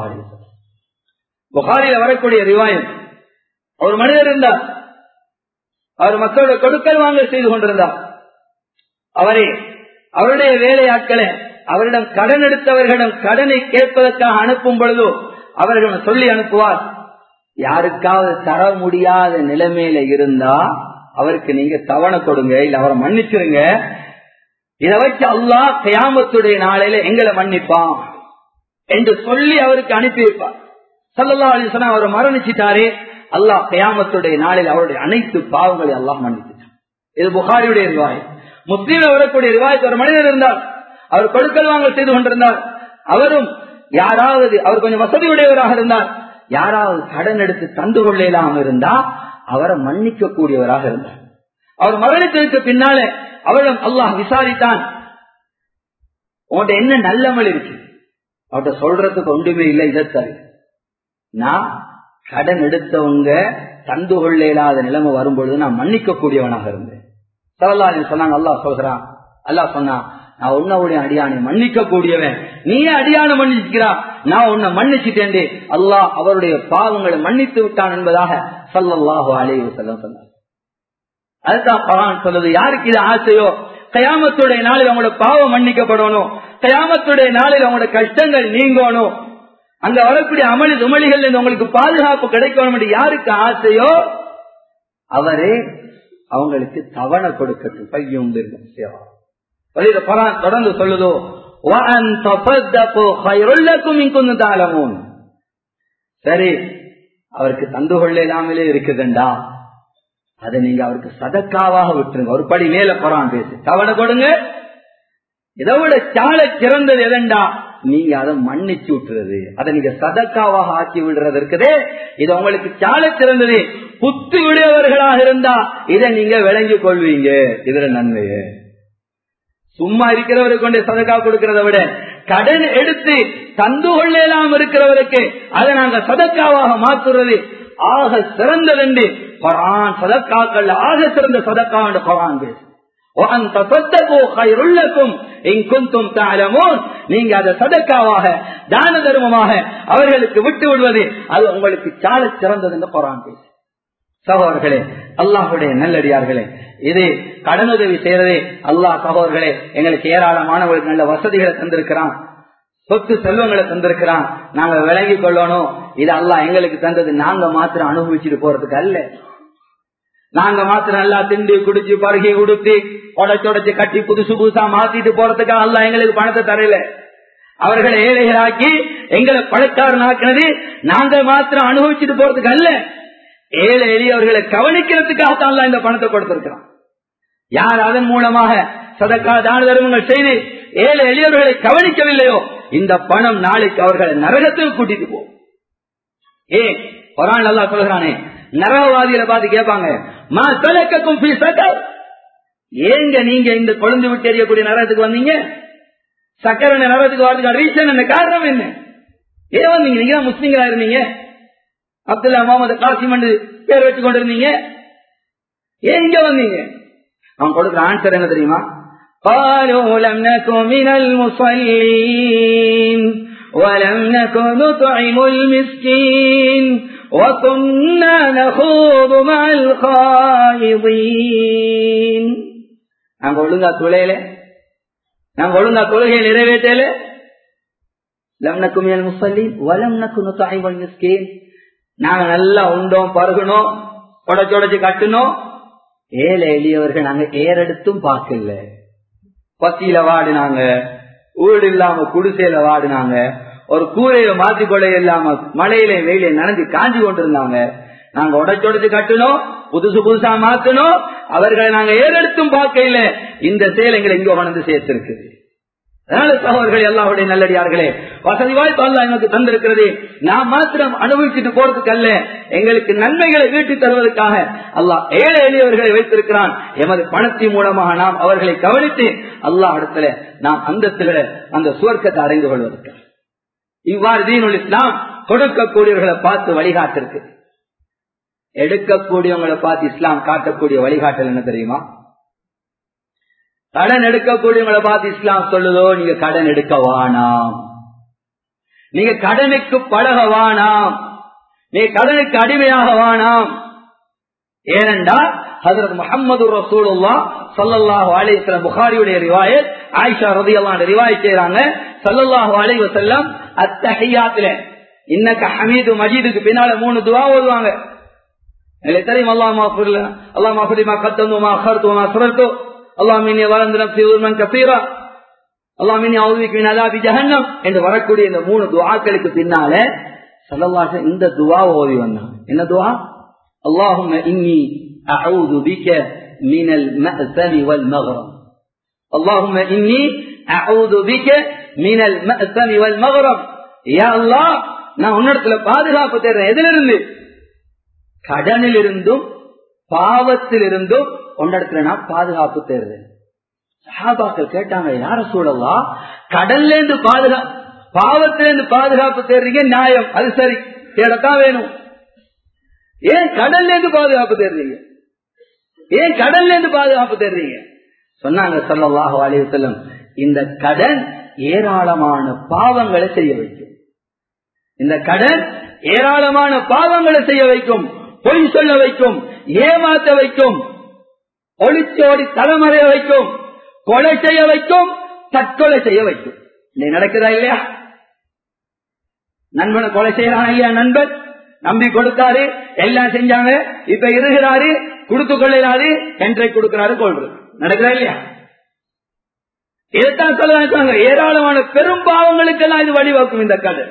புகாரில வரக்கூடிய ரிவாயம் ஒரு மனிதர் இருந்தார் அவர் மக்களோட கொடுக்கல் வாங்க செய்து கொண்டிருந்தார் அவரே அவருடைய வேலையாட்களை அவரிடம் கடன் எடுத்தவர்களிடம் கடனை கேட்பதற்காக அனுப்பும் பொழுதோ அவர்களிடம் சொல்லி அனுப்புவார் யாருக்காவது தர முடியாத நிலைமையில இருந்தா அவருக்கு நீங்க தவணை கொடுங்க இல்ல அவரை மன்னிச்சிருங்க இதை வச்சு அல்லா கயாமத்துடைய நாளையில எங்களை மன்னிப்பான் என்று சொல்லி அவருக்கு அனுப்பி வைப்பார் சல்லா அலிஸ்லாம் அவர் மரணிச்சிட்டாரே அல்லாஹ் கயாமத்துடைய நாளில் அவருடைய அனைத்து பாவங்களை அல்லாஹ் மன்னிச்சிட்டார் இது புகாரியுடைய ரிவாய் முஸ்லீம்ல வரக்கூடிய ரிவாயத்து ஒரு மனிதர் இருந்தார் அவர் கொடுக்கல் வாங்கல் செய்து கொண்டிருந்தார் அவரும் யாராவது அவர் கொஞ்சம் வசதியுடையவராக இருந்தார் யாராவது கடன் எடுத்து தந்து கொள்ளலாம் இருந்தா அவரை மன்னிக்க கூடியவராக இருந்தார் அவர் மரணத்திற்கு பின்னால அவரிடம் அல்லாஹ் விசாரித்தான் உங்கள்கிட்ட என்ன நல்லமல் இருக்கு அவர்கிட்ட சொல்றதுக்கு ஒன்றுமே இல்லை இதை தவிர நான் கடன் எடுத்தவங்க தந்து கொள்ள இயலாத நிலைமை வரும்பொழுது நான் மன்னிக்க கூடியவனாக இருந்தேன் சரலா சொன்னாங்க அல்லா சொல்கிறான் அல்லா சொன்னா நான் உன்னுடைய அடியானை மன்னிக்க கூடியவன் நீயே அடியான மன்னிச்சுக்கிறா நான் உன்னை மன்னிச்சுட்டேன் அல்லாஹ் அவருடைய பாவங்களை மன்னித்து விட்டான் என்பதாக சல்லாஹு அலைவு செல்லம் சொன்னார் அதுதான் பகவான் சொல்லுது யாருக்கு இது ஆசையோ கயாமத்துடைய நாளில் அவங்களோட பாவம் மன்னிக்கப்படணும் கயாமத்துடைய நாளில் அவங்களோட கஷ்டங்கள் நீங்கணும் அங்க வரக்கூடிய அமளி துமளிகள் உங்களுக்கு பாதுகாப்பு கிடைக்கணும் என்று யாருக்கு ஆசையோ அவரே அவங்களுக்கு தவணை கொடுக்கட்டும் பையும் தொடர்ந்து சொல்லுதோ சரி அவருக்கு தந்து கொள்ள இல்லாமலே இருக்குதுண்டா அதை நீங்க அவருக்கு சதக்காவாக விட்டுருங்க ஒரு படி மேல போறான் பேசு தவணை கொடுங்க இதை விட சால சிறந்தது எதண்டா நீங்க அதை மன்னிச்சு விட்டுறது அதை நீங்க சதக்காவாக ஆக்கி விடுறது இருக்குதே இது உங்களுக்கு சால சிறந்தது புத்து விடுவர்களாக இருந்தா இதை நீங்க விளங்கி கொள்வீங்க இதுல நன்மைய சும்மா இருக்கிறவருக்கு கொண்டு சதக்கா கொடுக்கறத விட கடன் எடுத்து தந்து கொள்ளலாம் இருக்கிறவருக்கு அதை நாங்க சதக்காவாக மாற்றுறது ஆக சிறந்தது என்று கொரான் சதக்காக்கள் ஆக சிறந்த சதக்கா என்று கொரான் பேசு நீங்க அதை சதக்காவாக தான தர்மமாக அவர்களுக்கு விட்டு விடுவது அது உங்களுக்கு சால சிறந்தது என்று போறான் பேசு சகோதரர்களே அல்லாஹுடைய நல்லடியார்களே இது கடனுதவி செய்யறதே அல்லாஹ் சகோதரர்களே எங்களுக்கு ஏராளமானவர்களுக்கு நல்ல வசதிகளை தந்திருக்கிறான் சொத்து செல்வங்களை தந்திருக்கிறான் நாங்க விளங்கி கொள்ளணும் இது அல்லாஹ் எங்களுக்கு தந்தது நாங்க மாத்திரம் அனுபவிச்சுட்டு போறதுக்கு அல்ல நாங்க மாத்திரம் நல்லா திண்டு குடிச்சு பருகி உடுத்தி உடச்சு உடச்சு கட்டி புதுசு புதுசா மாத்திட்டு போறதுக்காக அல்ல எங்களுக்கு பணத்தை தரல அவர்களை ஏழைகளாக்கி எங்களை பழக்காரனாக்குனது நாங்க மாத்திரம் அனுபவிச்சுட்டு போறதுக்கு அல்ல ஏழை எளியவர்களை கவனிக்கிறதுக்காக அல்ல இந்த பணத்தை கொடுத்திருக்கிறான் யார் அதன் மூலமாக சதக்கா தான தர்மங்கள் செய்து ஏழை எளியவர்களை கவனிக்கவில்லையோ இந்த பணம் நாளைக்கு அவர்களை நரகத்தில் கூட்டிட்டு போகும் ஏ குரான் நல்லா சொல்கிறானே நரகவாதிகளை பார்த்து கேட்பாங்க மா சலக்கக்கும் ஏங்க நீங்க இந்த கொழுந்து விட்டு எறியக்கூடிய நரகத்துக்கு வந்தீங்க சக்கரை நரகத்துக்கு வரதுக்கு ரீசன் என்ன காரணம் என்ன ஏன் வந்தீங்க நீங்க தான் முஸ்லீம்களா இருந்தீங்க அப்துல்லா முகமது காசிம் பேர் வச்சு கொண்டிருந்தீங்க ஏன் இங்க வந்தீங்க அவன் கொடுக்குற ஆன்சர் என்ன தெரியுமா قالوا لم نكن من المصلين ولم نكن نطعم المسكين وكنا نخوض مع الخائضين நாங்க ஒழுங்கா துளையில நாங்க ஒழுங்கா தொழுகையை நிறைவேற்றல லம் நக்கும் மினல் முஸ்லிம் வலம் நக்கு நுத்தாய்வல் மிஸ்கீன் நாங்க நல்லா உண்டோம் பருகணும் உடச்சு உடச்சு கட்டணும் ஏழை எளியவர்கள் நாங்க ஏறெடுத்தும் பார்க்கல பசியில வாடினாங்க வீடு இல்லாம குடிசையில வாடினாங்க ஒரு கூரையில மாத்தி கொள்ள இல்லாம மழையில வெயில நனைஞ்சு காஞ்சி கொண்டிருந்தாங்க நாங்க உடச்சு உடச்சு கட்டணும் புதுசு புதுசா மாத்தணும் அவர்களை நாங்க ஏறெடுத்தும் பார்க்கல இந்த செயல் எங்களை இங்க உணர்ந்து சேர்த்திருக்குது அதனால சகோதரர்கள் எல்லாருடைய நல்லடியார்களே வசதி வாய்ப்பு அல்ல எனக்கு தந்திருக்கிறது நாம் மாத்திரம் அனுபவிச்சுட்டு போறதுக்கு அல்ல எங்களுக்கு நன்மைகளை வீட்டு தருவதற்காக அல்லாஹ் ஏழை எளியவர்களை வைத்திருக்கிறான் எமது பணத்தின் மூலமாக நாம் அவர்களை கவனித்து அல்லாஹ் இடத்துல நாம் அந்தஸ்துகளை அந்த சுவர்க்கத்தை அடைந்து கொள்வதற்காக இவ்வாறு தீனுல் இஸ்லாம் கொடுக்கக்கூடியவர்களை பார்த்து வழிகாட்டிருக்கு எடுக்கக்கூடியவங்களை பார்த்து இஸ்லாம் காட்டக்கூடிய வழிகாட்டல் என்ன தெரியுமா கடன் எடுக்கக்கூடியவங்களை பார்த்து இஸ்லாம் சொல்லுதோ நீங்க கடன் எடுக்க வானாம் நீங்க கடனுக்கு பழக வானாம் நீ கடனுக்கு அடிமையாக வானாம் ஏனென்றால் ஹசரத் முகமது ரசூலுல்லா சல்லல்லாஹு அலைஹி புகாரியுடைய ரிவாயத் ஆயிஷா ரதியல்லாஹு ரிவாயத் செய்றாங்க சல்லல்லாஹு அலைஹி வஸல்லம் அத்தஹியாத்துல இன்னக்க ஹமீது மஜீதுக்கு பின்னால மூணு துவா ஓதுவாங்க எனக்கு தெரியும் அல்லாஹ் மாஃபிர்ல அல்லாஹ் மாஃபிரி மா கத்தந்து மா அkhர்து மா அஸ்ரர்து அல்லாஹ் மின்னி வலந்து நப்சி உர்மன் கசீரா அல்லாஹ் மின்னி அவுதிக்கு மின் அதாபி ஜஹன்னம் என்று வரக்கூடிய இந்த மூணு துவாக்களுக்கு பின்னால சல்லல்லாஹு இந்த துவா ஓதி வந்தான் என்ன துவா اللهم إني أعوذ بك من المأثم والمغرم اللهم إني أعوذ بك من المأثم والمغرم يا الله நான் உன்னிடத்துல பாதுகாப்பு தேடுறேன் எதிலிருந்து கடனில் இருந்தும் பாவத்தில் இருந்தும் உன்னிடத்துல நான் பாதுகாப்பு தேடுறேன் சஹாபாக்கள் கேட்டாங்க யார சூழலா கடல்ல இருந்து பாதுகா பாவத்திலிருந்து பாதுகாப்பு தேடுறீங்க நியாயம் அது சரி தேடத்தான் வேணும் ஏன் கடல்ல இருந்து பாதுகாப்பு தேடுறீங்க ஏன் கடல்ல இருந்து பாதுகாப்பு தேடுறீங்க சொன்னாங்க சல்லாஹு அலையுசல்லம் இந்த கடன் ஏராளமான பாவங்களை செய்ய வைக்கும் இந்த கடன் ஏராளமான பாவங்களை செய்ய வைக்கும் பொய் சொல்ல வைக்கும் ஏமாத்த வைக்கும் ஒளிச்சோடி தலைமறைய வைக்கும் கொலை செய்ய வைக்கும் தற்கொலை செய்ய வைக்கும் இன்னைக்கு நடக்குதா இல்லையா நண்பனை கொலை செய்யறான் ஐயா நண்பன் நம்பி கொடுத்தாரு எல்லாம் செஞ்சாங்க இப்ப இருக்கிறாரு கொடுத்து கொள்ளாரு என்றை கொடுக்கிறாரு கொள்றது நடக்குதா இல்லையா இதைத்தான் சொல்ல ஏராளமான பெரும் பாவங்களுக்கெல்லாம் இது வழிவகுக்கும் இந்த கதை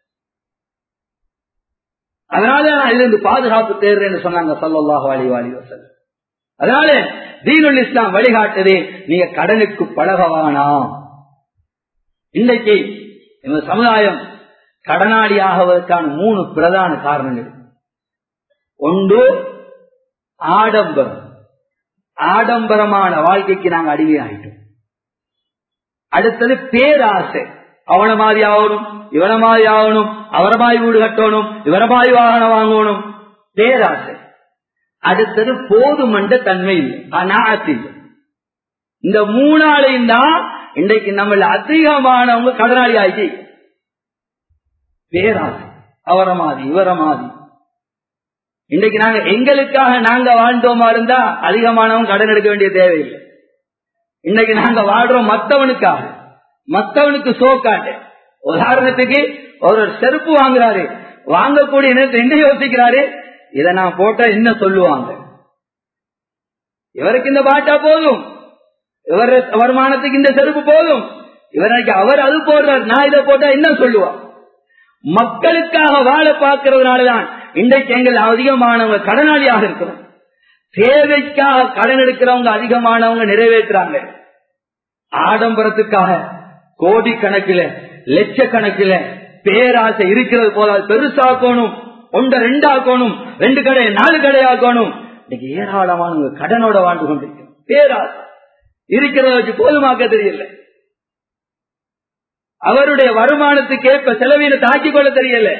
அதனால நான் இருந்து பாதுகாப்பு தேர்றேன்னு சொன்னாங்க சல்லாஹு அலி அலி வசல் அதனால தீனுல் இஸ்லாம் வழிகாட்டுது நீங்க கடனுக்கு பழகவானா இன்றைக்கு எங்க சமுதாயம் கடனாளி ஆகுவதற்கான மூணு பிரதான காரணங்கள் ஒன்று ஆடம்பரம் ஆடம்பரமான வாழ்க்கைக்கு நாங்க அடிமையாயிட்டோம் அடுத்தது பேராசை அவன மாதிரி ஆகணும் இவன மாதிரி ஆகணும் அவர மாதிரி வீடு கட்டணும் இவர மாதிரி வாகனம் வாங்கணும் பேராசை அடுத்தது போதுமன்ற தன்மை இல்லை அநாத்தில் இந்த மூணாளையும் தான் இன்றைக்கு நம்மள அதிகமானவங்க கடனாளி ஆகி பேராசை அவர மாதிரி இவர மாதிரி இன்றைக்கு நாங்க எங்களுக்காக நாங்க வாழ்ந்தோமா இருந்தா அதிகமானவங்க கடன் எடுக்க வேண்டிய தேவையில்லை இன்னைக்கு நாங்க வாழ்றோம் மத்தவனுக்காக மத்தவனுக்கு சோக்காட்டு உதாரணத்துக்கு ஒரு செருப்பு வாங்குறாரு வாங்கக்கூடிய நேரத்தை என்ன யோசிக்கிறாரு இதை நான் போட்டா என்ன சொல்லுவாங்க இவருக்கு இந்த பாட்டா போதும் இவர் வருமானத்துக்கு இந்த செருப்பு போதும் இவருக்கு அவர் அது போடுறார் நான் இதை போட்டா என்ன சொல்லுவா மக்களுக்காக வாழ பார்க்கறதுனாலதான் இன்றைக்கு எங்கள் அதிகமானவங்க கடனாளியாக இருக்கிறோம் தேவைக்காக கடன் எடுக்கிறவங்க அதிகமானவங்க நிறைவேற்றுறாங்க ஆடம்பரத்துக்காக கோடிக்கணக்கில் லட்சக்கணக்கில் பேராசை இருக்கிறது போல பெருசாக்கணும் ஒன்றை ரெண்டாக்கணும் ரெண்டு கடை நாலு கடையாக்கணும் இன்னைக்கு ஏராளமானவங்க கடனோட வாழ்ந்து கொண்டிருக்கிறோம் பேராசை இருக்கிறத வச்சு போதுமாக்க தெரியல அவருடைய வருமானத்துக்கு ஏற்ப செலவீனை தாக்கிக் கொள்ள தெரியல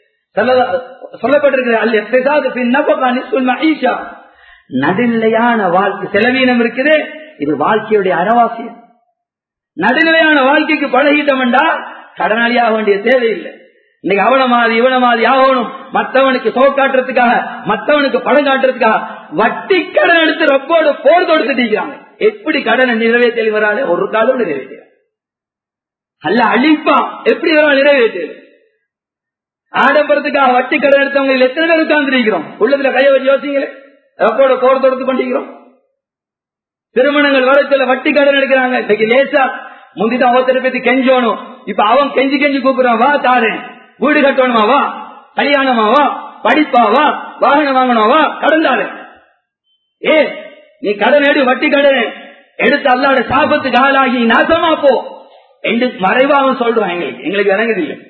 சொல்லப்பட்டிருக்கிறது நடுநிலையான வாழ்க்கை செலவீனம் இருக்குது இது வாழ்க்கையுடைய அறவாசியம் நடுநிலையான வாழ்க்கைக்கு பழகிட்டோம்டா கடனாளியாக வேண்டிய தேவையில்லை இன்னைக்கு அவன மாதிரி இவன மாதிரி ஆகணும் மற்றவனுக்கு சோக்காட்டுறதுக்காக மற்றவனுக்கு படம் காட்டுறதுக்காக வட்டி கடன் எடுத்து ரொப்போடு போர் தொடுத்துட்டீங்க எப்படி கடனை நிறைவேற்றி வராது ஒரு காலம் நிறைவேற்ற அல்ல அழிப்பான் எப்படி வரும் நிறைவேற்று ஆடம்பரத்துக்காக வட்டி கடன் எடுத்தவங்க எத்தனை பேர் உட்கார்ந்துருக்கிறோம் உள்ளத்துல கையை வச்சு யோசிங்களே ரொப்போட போர் தொடுத்து கொண்டிருக்கிறோம் திருமணங்கள் வரத்துல வட்டி கடன் எடுக்கிறாங்க இன்னைக்கு லேசா முந்திதான் ஒருத்தரை பத்தி கெஞ்சோணும் இப்ப அவன் கெஞ்சி கெஞ்சி கூப்பிடுறான் வா தாரேன் வீடு கட்டணுமா வா கல்யாணமா வா படிப்பா வா வாகனம் வாங்கணும் வா கடன் தாரேன் ஏ நீ கடன் எடு வட்டி கடன் எடுத்து அல்லாட சாபத்துக்கு ஆளாகி நாசமா போ என்று மறைவாக சொல்றான் எங்களுக்கு எங்களுக்கு இறங்குது இல்லை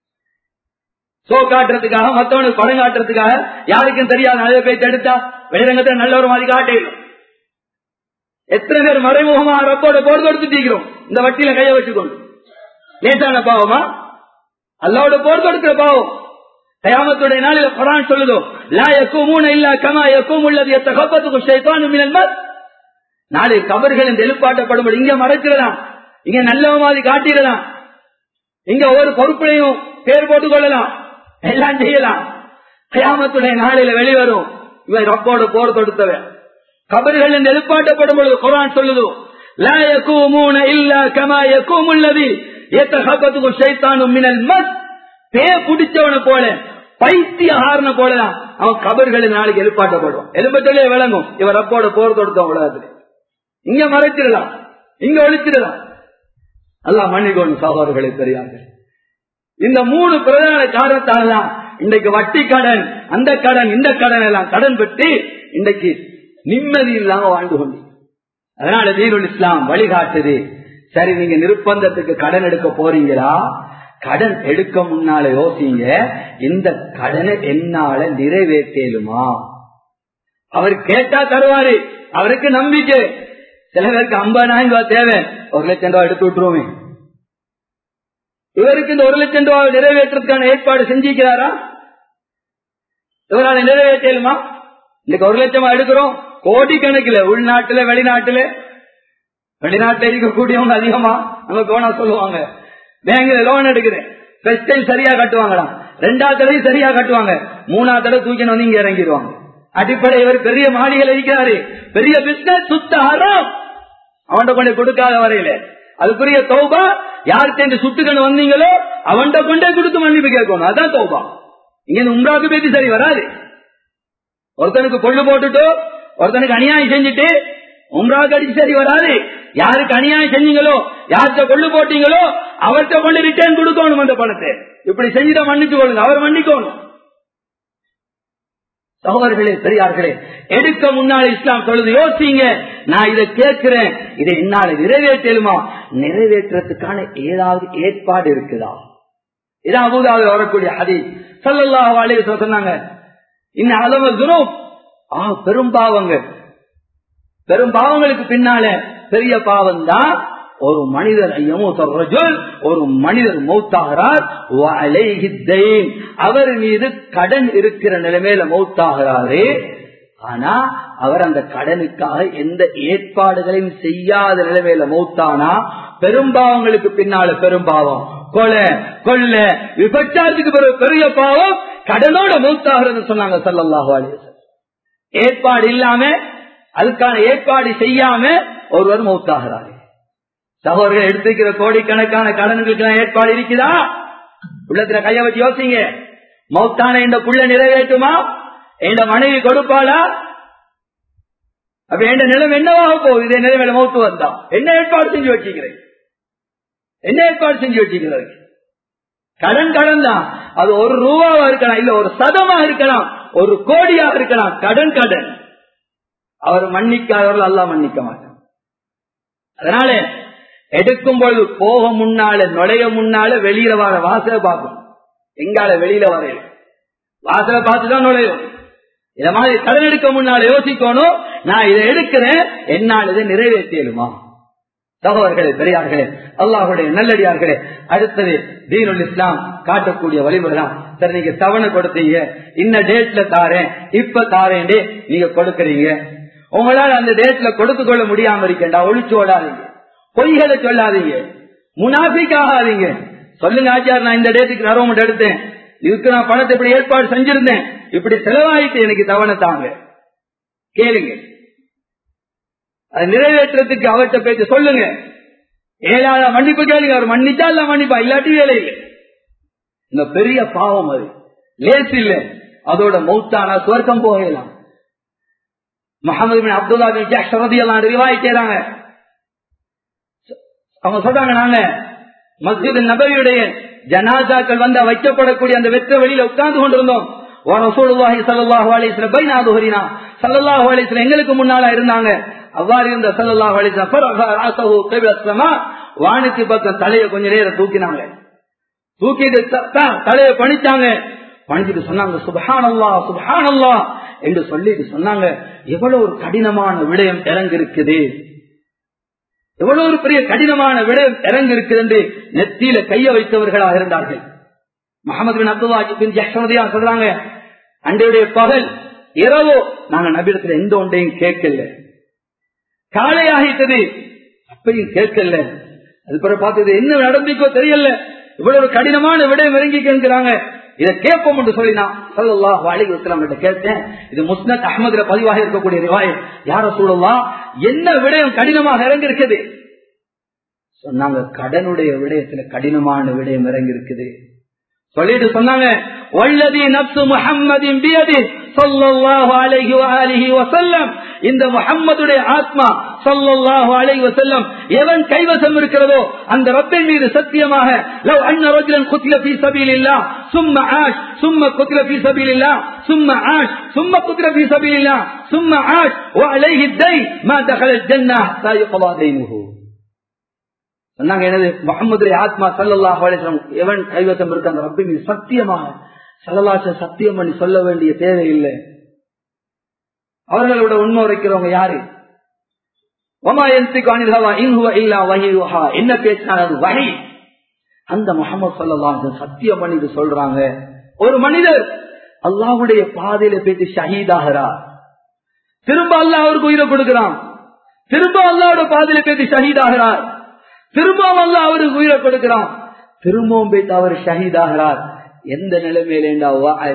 சோ காட்டுறதுக்காக மத்தவனுக்கு படம் காட்டுறதுக்காக யாருக்கும் தெரியாத நிறைய பேர் எடுத்தா வெளிரங்கத்தை நல்ல ஒரு மாதிரி காட்டிடும் எத்தனை பேர் மறைமுகமா ரப்போட போர் கொடுத்துட்டீங்கிறோம் இந்த வட்டியில கைய வச்சுக்கொண்டு லேசான பாவமா அல்லாவோட போர் கொடுக்கிற பாவம் கயாமத்துடைய நாளில் குரான் சொல்லுதோ லா யக்கூமூன இல்லா கமா யக்கூம் உள்ளது எத்த கப்பத்துக்கு ஷைத்தானு மினல் மத் நாளை கபர்கள் இந்த எழுப்பாட்டப்படும்போது இங்க மறைச்சிடலாம் இங்க நல்ல மாதிரி காட்டிடலாம் இங்க ஒவ்வொரு பொறுப்புலையும் பேர் போட்டுக் கொள்ளலாம் எல்லாம் செய்யலாம் கயாமத்துடைய நாளில வெளிவரும் இவன் ரப்போட போர் தொடுத்தவன் கபர்கள் என்று எழுப்பாட்டப்படும் பொழுது குரான் சொல்லுதோ லா யக்கூமூன இல்லா கமா யக்கூம் உள்ளது எத்த கப்பத்துக்கு ஷைத்தானு மினல் மத் பே பிடிச்சவனை போல பைத்தியகாரன போலதான் அவன் கபர்களின் நாளைக்கு எழுப்பாட்டப்படுவான் எழுப்பத்தொழிலே விளங்கும் இவர் அப்போட போர் தொடுத்தோம் உலகத்துல இங்க மறைச்சிடலாம் இங்க ஒழிச்சிடலாம் அல்லா மன்னிக்கோணும் சகோதரர்களை பெரியார்கள் இந்த மூணு பிரதான காரணத்தால் தான் இன்றைக்கு வட்டி கடன் அந்த கடன் இந்த கடன் எல்லாம் கடன் பெற்று இன்றைக்கு நிம்மதி இல்லாம வாழ்ந்து கொண்டு அதனால தீருல் இஸ்லாம் வழிகாட்டுது சரி நீங்க நிர்பந்தத்துக்கு கடன் எடுக்க போறீங்களா கடன் எடுக்க முன்னால யோசிங்க இந்த கடனை என்னால நிறைவேற்றலுமா அவர் கேட்டா தருவாரு அவருக்கு நம்பிக்கை சில பேருக்கு ஐம்பதாயிரம் ரூபாய் தேவை ஒரு லட்சம் ரூபாய் எடுத்து விட்டுருவோமே இவருக்கு இந்த ஒரு லட்சம் ரூபாய் நிறைவேற்றத்துக்கான ஏற்பாடு செஞ்சிருக்கிறாரா இவரால் நிறைவேற்றலுமா இன்னைக்கு ஒரு லட்சமா எடுக்கிறோம் கோடிக்கணக்கில் உள்நாட்டுல வெளிநாட்டுல வெளிநாட்டில் இருக்கக்கூடியவங்க அதிகமா அங்க போனா சொல்லுவாங்க பேங்க்ல லோன் எடுக்கிறேன் ஃபர்ஸ்ட் டைம் சரியா கட்டுவாங்களாம் ரெண்டாவது தடவை சரியா கட்டுவாங்க மூணாவது தடவை தூக்கின்னு வந்து இங்க இறங்கிடுவாங்க அடிப்படை இவர் பெரிய மாளிகையில் இருக்கிறாரு பெரிய பிசினஸ் சுத்த ஆரம் அவன்கிட்ட கொண்டு கொடுக்காத வரையில அதுக்குரிய தௌபா யார்கிட்ட சுட்டுக்கணும் வந்தீங்களோ அவன்கிட்ட கொண்டே கொடுத்து மன்னிப்பு கேட்கணும் அதான் தௌபா இங்க உம்ராக்கு பேசி சரி வராது ஒருத்தனுக்கு கொள்ளு போட்டுட்டு ஒருத்தனுக்கு அநியாயம் செஞ்சுட்டு உம்ராக்கு அடிச்சு சரி வராது யாருக்கு அநியாயம் செஞ்சீங்களோ யார்கிட்ட கொள்ளு போட்டீங்களோ அவர்கிட்ட கொண்டு ரிட்டர்ன் கொடுக்கணும் அந்த பணத்தை இப்படி செஞ்சுட்டா மன்னிச்சு கொள்ளுங்க அவர் மன்னிக்கணும் சகோதரர்களே பெரியார்களே எடுக்க முன்னால இஸ்லாம் சொல்லுது யோசிங்க நான் இதை கேட்கிறேன் இதை என்னால நிறைவேற்றலுமா நிறைவேற்றத்துக்கான ஏதாவது ஏற்பாடு இருக்குதா இதான் அபுதாவது வரக்கூடிய அதி சல்லல்லா வாழைய சொன்னாங்க இன்னும் அளவு குணம் ஆ பெரும் பாவங்கள் பெரும் பாவங்களுக்கு பின்னால பெரிய பாவம் தான் ஒரு மனிதர் ஒரு மனிதர் மௌத்தாகிறார் அவர் மீது கடன் இருக்கிற நிலைமையில மௌத்தாகிறாரு ஆனா அவர் அந்த கடனுக்காக எந்த ஏற்பாடுகளையும் செய்யாத நிலைமையில மௌத்தானா பெரும்பாவங்களுக்கு பின்னால பெரும்பாவம் கொலை கொள்ள விபச்சாரத்துக்கு பிறகு பெரிய பாவம் கடனோட மௌத்தாகிறது சொன்னாங்க சல்லல்லாஹு அலைஹி வஸல்லம். ஏற்பாடு இல்லாம அதுக்கான ஏற்பாடு செய்யாம ஒருவர் மௌத்தாகிறாரு சகோதரர்கள் எடுத்துக்கிற கோடிக்கணக்கான கடன்களுக்கு ஏற்பாடு இருக்குதா உள்ளத்துல கைய வச்சு யோசிங்க மௌத்தான இந்த புள்ள நிறைவேற்றுமா என் மனைவி கொடுப்பாளா அப்ப என் நிலம் என்னவாக போகுது இதே நிலைமையில மௌத்து வந்தா என்ன ஏற்பாடு செஞ்சு வச்சுக்கிறேன் என்ன ஏற்பாடு செஞ்சு வச்சுக்கிறது கடன் கடன் தான் அது ஒரு ரூபாவா இருக்கலாம் இல்ல ஒரு சதமா இருக்கலாம் ஒரு கோடியாக இருக்கலாம் கடன் கடன் அவர் மன்னிக்காதவர்கள் எல்லாம் மன்னிக்க மாட்டார் அதனால எடுக்கும் பொழுது போக முன்னால நுழைய முன்னால வெளியில வர வாசலை பார்க்கும் எங்கால வெளியில வரையும் வாசலை பார்த்துதான் நுழையும் இத மாதிரி கடன் எடுக்க முன்னால யோசிக்கணும் நான் இதை எடுக்கிறேன் என்னால் இதை நிறைவேற்றியலுமா சகோதரர்களே பெரியார்களே அல்லாஹுடைய நல்லடியார்களே அடுத்தது தீனுல் இஸ்லாம் காட்டக்கூடிய வழிமுறைதான் சரி நீங்க தவணை கொடுத்தீங்க இன்ன டேட்ல தாரேன் இப்ப தாரேன் நீங்க கொடுக்கறீங்க உங்களால அந்த டேட்ல கொடுத்து கொள்ள முடியாம இருக்கேன்டா ஒழிச்சு ஓடாதீங்க பொய்களை சொல்லாதீங்க முனாஃபிக் ஆகாதீங்க சொல்லுங்க ஆச்சார் நான் இந்த டேட்டுக்கு நரவமெண்ட் எடுத்தேன் இதுக்கு நான் பணத்தை இப்படி ஏற்பாடு செஞ்சிருந்தேன் இப்படி செலவாயிட்டு எனக்கு தவணை தாங்க கேளுங்க அதை நிறைவேற்றத்துக்கு அவர்கிட்ட பேச்சு சொல்லுங்க ஏழாத மன்னிப்பு கேளுங்க அவர் மன்னிச்சா இல்ல மன்னிப்பா இல்லாட்டி வேலை இல்லை இந்த பெரிய பாவம் அது லேஸ் இல்ல அதோட மௌத்தானா சுவர்க்கம் போகலாம் முகமது பின் அப்துல்லா பின் ஜாஷரதி எல்லாம் ரிவாய் செய்றாங்க அவங்க சொல்றாங்க நாங்க மஸ்ஜித் நபரியுடைய ஜனாசாக்கள் வந்து வைக்கப்படக்கூடிய அந்த வெற்ற வெளியில உட்கார்ந்து கொண்டிருந்தோம் எங்களுக்கு முன்னால இருந்தாங்க அவ்வாறு இருந்த சல்லாஹ் அலிஸ்லாம் வானுக்கு பக்கம் தலைய கொஞ்ச நேரம் தூக்கினாங்க தூக்கிட்டு தலைய பணிச்சாங்க பணிச்சுட்டு சொன்னாங்க சுபஹானல்லா சுபஹானல்லா என்று சொல்லிட்டு சொன்னாங்க எவ்வளவு ஒரு கடினமான விடயம் இறங்கு இருக்குது எவ்வளவு ஒரு பெரிய கடினமான விடயம் இறங்கு இருக்குது என்று நெத்தியில கைய வைத்தவர்களாக இருந்தார்கள் முகமது பின் அப்துல்லா பின் ஜஹ்மதியா சொல்றாங்க அன்றையுடைய பகல் இரவோ நாங்க நபிடத்துல எந்த ஒன்றையும் கேட்கல காலை ஆகிட்டது அப்பையும் கேட்கல அது பிறகு பார்த்தது என்ன நடந்திக்கோ தெரியல இவ்வளவு ஒரு கடினமான விடயம் இறங்கி கேட்கிறாங்க இதை கேட்போம் என்று சொல்லி நான் சல்லாஹ் அலி வஸ்லாம் கேட்டேன் இது முஸ்னத் அஹமதுல பதிவாக இருக்கக்கூடிய ரிவாய் யார சொல்லலாம் என்ன விடயம் கடினமாக இறங்கி இருக்குது சொன்னாங்க கடனுடைய விடயத்துல கடினமான விடயம் இறங்கி இருக்குது சொல்லிட்டு சொன்னாங்க வல்லதி நப்சு முஹம்மதின் பியதி ஸல்லல்லாஹு அலைஹி வஆலிஹி வஸல்லம் இந்த முஹம்மதுடைய ஆத்மா ஸல்லல்லாஹு அலைஹி வஸல்லம் எவன் கைவசம் இருக்கிறதோ அந்த ரப்பின் மீது சத்தியமாக லவ் அன்ன ரஜுலன் குத்ல ஃபீ சபீலில்லாஹ் ثم عاش ثم قتل في سبيل الله ثم عاش ثم قتل في سبيل الله ثم عاش وعليه الدين ما دخل الجنة حتى يقضى دينه சொன்னாங்க எனது முகமது ஆத்மா சல்லல்லா அலிஸ்லாம் எவன் கைவசம் இருக்க அந்த ரப்பி மீது சத்தியமாக சல்லல்லாச சத்தியம் பண்ணி சொல்ல வேண்டிய தேவை இல்லை அவர்களோட உண்மை உரைக்கிறவங்க யாரு என்ன பேசினார் அது வகை அந்த முகமது சல்லா சத்தியம் பண்ணிட்டு சொல்றாங்க ஒரு மனிதர் அல்லாவுடைய பாதையில போயிட்டு ஷஹீதாகிறார் திரும்ப அல்லா அவருக்கு உயிரை கொடுக்கிறான் திரும்ப அல்லாவோட பாதையில போயிட்டு ஷஹீதாகிறார் திரும்பவும் அல்ல அவருக்கு உயிரை கொடுக்கிறான் திரும்பவும் போயிட்டு அவர் ஷஹீதாகிறார் எந்த நிலைமையில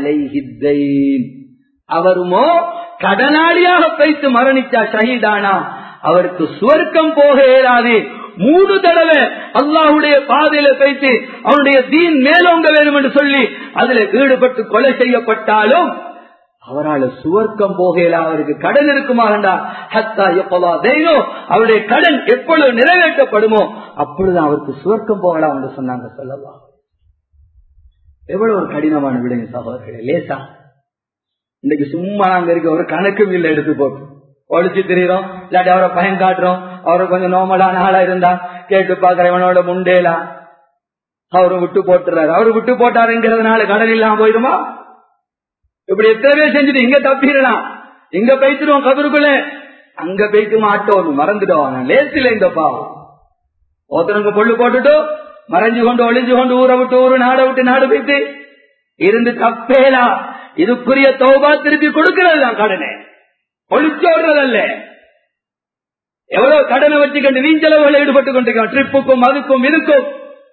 அவருமோ கடனாளியாக வைத்து மரணிச்சா ஷஹீதானா அவருக்கு சுவர்க்கம் போக இயலாது மூணு தடவை அல்லாஹுடைய பாதையில வைத்து அவனுடைய தீன் மேலோங்க வேண்டும் என்று சொல்லி அதுல ஈடுபட்டு கொலை செய்யப்பட்டாலும் அவரால் சுவர்க்கம் போகையில அவருக்கு கடன் இருக்குமாண்டா ஹத்தா எப்போதா தெய்வோ அவருடைய கடன் எப்பொழுது நிறைவேற்றப்படுமோ அப்பொழுது அவருக்கு சுவர்க்கம் போகலாம் என்று சொன்னாங்க சொல்லலாம் எவ்வளவு ஒரு கடினமான விடுங்க சகோதரர்களே லேசா இன்னைக்கு சும்மா நாங்க இருக்க ஒரு கணக்கும் இல்லை எடுத்து போட்டு ஒழிச்சு தெரியுறோம் இல்லாட்டி அவரை பயன் காட்டுறோம் அவரை கொஞ்சம் நோமலான ஆளா இருந்தா கேட்டு பாக்குற இவனோட முண்டேலா அவரு விட்டு போட்டுறாரு அவரு விட்டு போட்டாருங்கிறதுனால கடன் இல்லாம போயிடுமா இப்படி எத்தனை பேர் செஞ்சுட்டு இங்க தப்பிடலாம் இங்க போயிட்டுருவோம் கபருக்குள்ள அங்க போயிட்டு மாட்டோம் மறந்துடுவாங்க லேசில இந்த பாவம் ஒருத்தனுக்கு பொண்ணு போட்டுட்டு மறைஞ்சு கொண்டு ஒளிஞ்சு கொண்டு ஊரை விட்டு ஊரு நாடை விட்டு நாடு போயிட்டு இருந்து தப்பேலா இதுக்குரிய தோபா திருப்பி கொடுக்கிறது தான் கடனே ஒளிச்சோடுறதல்ல எவ்வளவு கடனை வச்சுக்கொண்டு வீஞ்சளவுகள் ஈடுபட்டுக் கொண்டிருக்கான் ட்ரிப்புக்கும் அதுக்கும் இதுக்கும்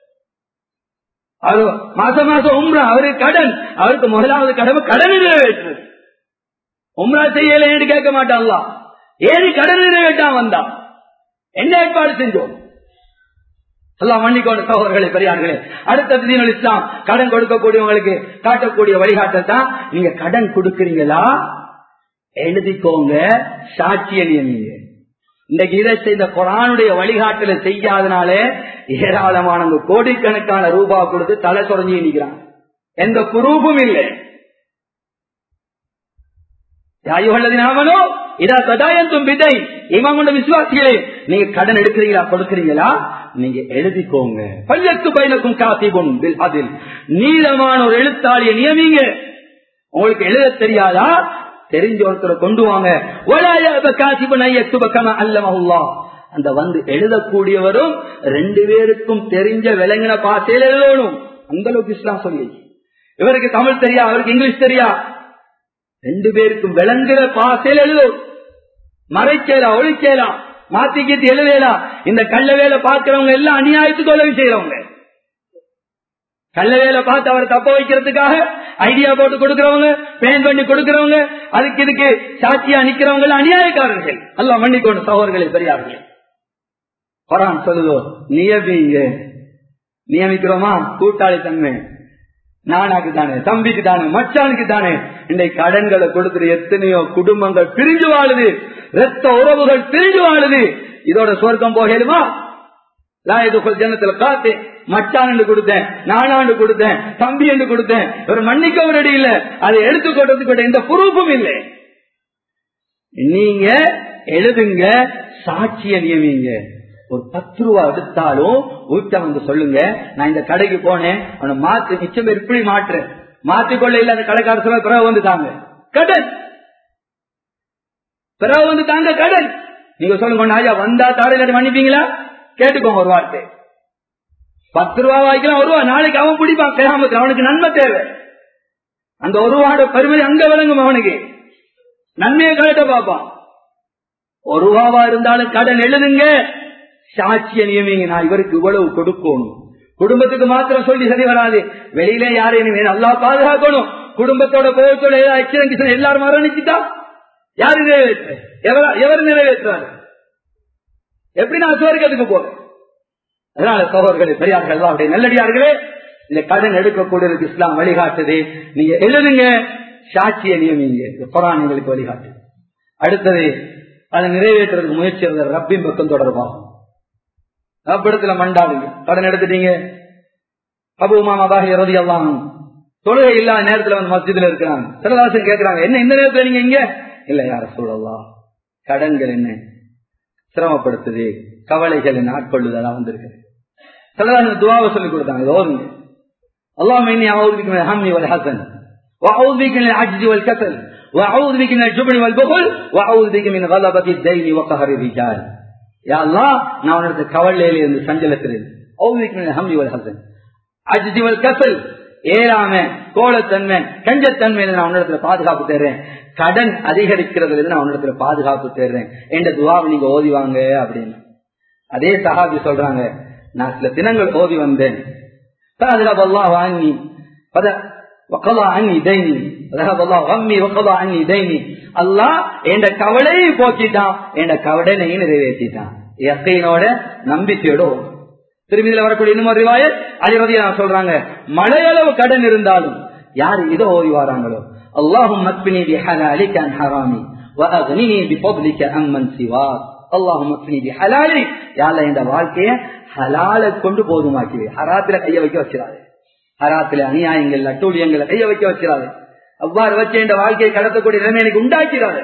அது மாசம் மாசம் உம்ரா அவருக்கு கடன் அவருக்கு முதலாவது கடமை கடன் நிறைவேற்று உம்ரா செய்யலன்னு கேட்க மாட்டாங்களா ஏறி கடன் நிறைவேற்றான் வந்தான் என்ன ஏற்பாடு செஞ்சோம் எல்லாம் மன்னிக்கோடு சகோதரர்களே பெரியார்களே அடுத்த தீனல் இஸ்லாம் கடன் கொடுக்கக்கூடியவங்களுக்கு காட்டக்கூடிய வழிகாட்டல் தான் நீங்க கடன் கொடுக்கறீங்களா எழுதிக்கோங்க சாட்சிய நியமிங்க இன்றைக்கு இதை செய்த குரானுடைய வழிகாட்டல செய்யாதனாலே ஏராளமான கோடிக்கணக்கான ரூபா கொடுத்து தலை தொடங்கி நிற்கிறான் எந்த குரூப்பும் இல்லை யாயுள்ளதினாமனோ இதா சதாயந்தும் விதை இமாமுண்ட விசுவாசிகளே நீங்க கடன் எடுக்கிறீங்களா கொடுக்கிறீங்களா நீங்க எழுதிக்கோங்க பள்ளத்து பயனுக்கும் காத்திபும் அதில் நீளமான ஒரு எழுத்தாளியை நியமிங்க உங்களுக்கு எழுத தெரியாதா தெரிஞ்ச ஒருத்தரை கொண்டு வாங்க அல்லமல்லா அந்த வந்து எழுதக்கூடியவரும் ரெண்டு பேருக்கும் தெரிஞ்ச விளங்கின பாசையில் எழுதணும் அந்த அளவுக்கு இஸ்லாம் சொல்லி இவருக்கு தமிழ் தெரியா அவருக்கு இங்கிலீஷ் தெரியா ரெண்டு பேருக்கும் விளங்குற பாசையில் எழுதும் மறைச்சேலாம் ஒழிச்சேலாம் மாத்தி கீத்தி எழுதலாம் இந்த கள்ள வேலை பார்க்கிறவங்க எல்லாம் அநியாயத்துக்கு உதவி செய்யறவங்க கள்ள வேலை பார்த்து அவர் தப்ப வைக்கிறதுக்காக ஐடியா போட்டு கொடுக்கிறவங்க பிளான் பண்ணி கொடுக்கிறவங்க அதுக்கு இதுக்கு சாட்சியா நிக்கிறவங்க எல்லாம் அநியாயக்காரர்கள் அல்ல மன்னிக்கொண்டு சகோதரர்களே பெரியார்களே குரான் சொல்லுதோ நியமிங்க நியமிக்கிறோமா கூட்டாளி தன்மை நானாக்கு தானே தம்பிக்கு தானே மச்சானுக்கு தானே இன்றைக்கு கடன்களை கொடுக்கிற எத்தனையோ குடும்பங்கள் பிரிஞ்சு வாழுது ரத்த உறவுகள் பிரிஞ்சு வாழுது இதோட சொர்க்கம் போகலுமா ஜனத்துல காத்து மச்சான் கொடுத்தேன் நானாண்டு கொடுத்தேன் தம்பி என்று கொடுத்தேன் ஒரு மன்னிக்க ரெடி இல்ல அதை எடுத்து கொடுறதுக்கு எந்த புரூப்பும் இல்லை நீங்க எழுதுங்க சாட்சிய நியமிங்க ஒரு பத்து ரூபா எடுத்தாலும் வீட்டை வந்து சொல்லுங்க நான் இந்த கடைக்கு போனேன் அவனை மாத்து மிச்சம் பேர் இப்படி மாற்றுறேன் மாத்திக்கொள்ள இல்ல அந்த கடைக்கார சொல்ல பிறகு வந்து தாங்க கடன் பிறகு வந்து தாங்க கடன் நீங்க சொல்லுங்க ஐயா வந்தா தாடையில மன்னிப்பீங்களா கேட்டுக்கோங்க ஒரு வார்த்தை பத்து ரூபா வாய்க்கலாம் ஒரு ரூபா நாளைக்கு அவன் பிடிப்பான் கிராமத்தில் அவனுக்கு நன்மை தேவை அந்த ஒரு ரூபாட பெருமை அங்க விளங்கும் அவனுக்கு நன்மையை கழட்ட பார்ப்பான் ஒரு ரூபாவா இருந்தாலும் கடன் எழுதுங்க சாட்சிய நியமிங்க நான் இவருக்கு இவ்வளவு கொடுக்கணும் குடும்பத்துக்கு மாத்திரம் சொல்லி சரி வராது வெளியில யாரையும் நல்லா பாதுகாக்கணும் குடும்பத்தோட கோபத்தோட எக்ஸிடென்ட் எல்லாரும் மரணிச்சுட்டா யாரு நிறைவேற்ற எவர் நிறைவேற்றாரு எப்படி நான் சுவர்க்கத்துக்கு போறேன் அதனால சோழர்களே பெரியார்கள் எல்லாம் நல்லடியார்களே இந்த கடன் எடுக்கக்கூடியதுக்கு இஸ்லாம் வழிகாட்டுது நீங்க எழுதுங்க சாட்சிய நியமிங்க குரான் எங்களுக்கு வழிகாட்டு அடுத்தது அதை நிறைவேற்றுறதுக்கு முயற்சி ரப்பின் பக்கம் தொடர்பாகும் ரப்பிடத்துல மண்டாடுங்க கடன் எடுத்துட்டீங்க அபுமா மபாஹி ரதி எல்லாம் தொழுகை இல்லாத நேரத்துல வந்து மஸ்ஜிதுல இருக்கிறாங்க சிலதாசன் கேட்கிறாங்க என்ன இந்த நேரத்துல நீங்க இங்க இல்ல யார சூழலாம் கடன்கள் என்ன சிரமப்படுத்துது கவலைகள் என்ன ஆட்கொள்ளுதெல்லாம் வந்திருக்கு சிலதாசன் துவாவை சொல்லி கொடுத்தாங்க ஓருங்க اللهم اني اعوذ بك من الهم والحزن واعوذ بك من العجز والكسل واعوذ بك من الجبن والبخل واعوذ بك من غلبة الدين وقهر الرجال يا الله நான் உனக்கு கவலையில இருந்து சஞ்சலத்தில் اعوذ بك من الهم والحزن عجز والكسل ஏறாம கோலத்தன்மை கஞ்சத்தன்மையில நான் உன்னிடத்துல பாதுகாப்பு தேர்றேன் கடன் அதிகரிக்கிறதுல நான் உன்னிடத்துல பாதுகாப்பு தேர்றேன் என்ற துவாவை நீங்க ஓதிவாங்க அப்படின்னு அதே சஹாபி சொல்றாங்க நான் சில தினங்கள் ஓதி வந்தேன் فأذهب الله عني وقضى عني ديني وذهب الله غمي وقضى عني ديني அல்லாஹ் என் கவலையை போக்கிட்டான் என் கவடனையும் நிறைவேற்றிட்டான் இயற்கையினோட நம்பிக்கையோட திரும்பியில வரக்கூடிய இன்னும் ஒரு ரிவாயத் அதிபதியா சொல்றாங்க மழையளவு கடன் இருந்தாலும் யார் இதோ ஓய்வு வராங்களோ அல்லாஹும் மத்பினி பி ஹலாலிக அன் ஹராமி வஅக்னினி பி ஃபضلிக அம்மன் சிவாக் அல்லாஹும் மத்பினி பி ஹலாலி யால இந்த வாழ்க்கைய ஹலால கொண்டு போதுமாக்கி ஹராத்துல கைய வைக்க வச்சிடாது ஹராத்துல அநியாயங்கள் அட்டூழியங்களை கைய வைக்க வச்சிடாது அவ்வாறு வச்சு இந்த வாழ்க்கையை கடத்தக்கூடிய நிலைமை எனக்கு உண்டாக்கிறாரு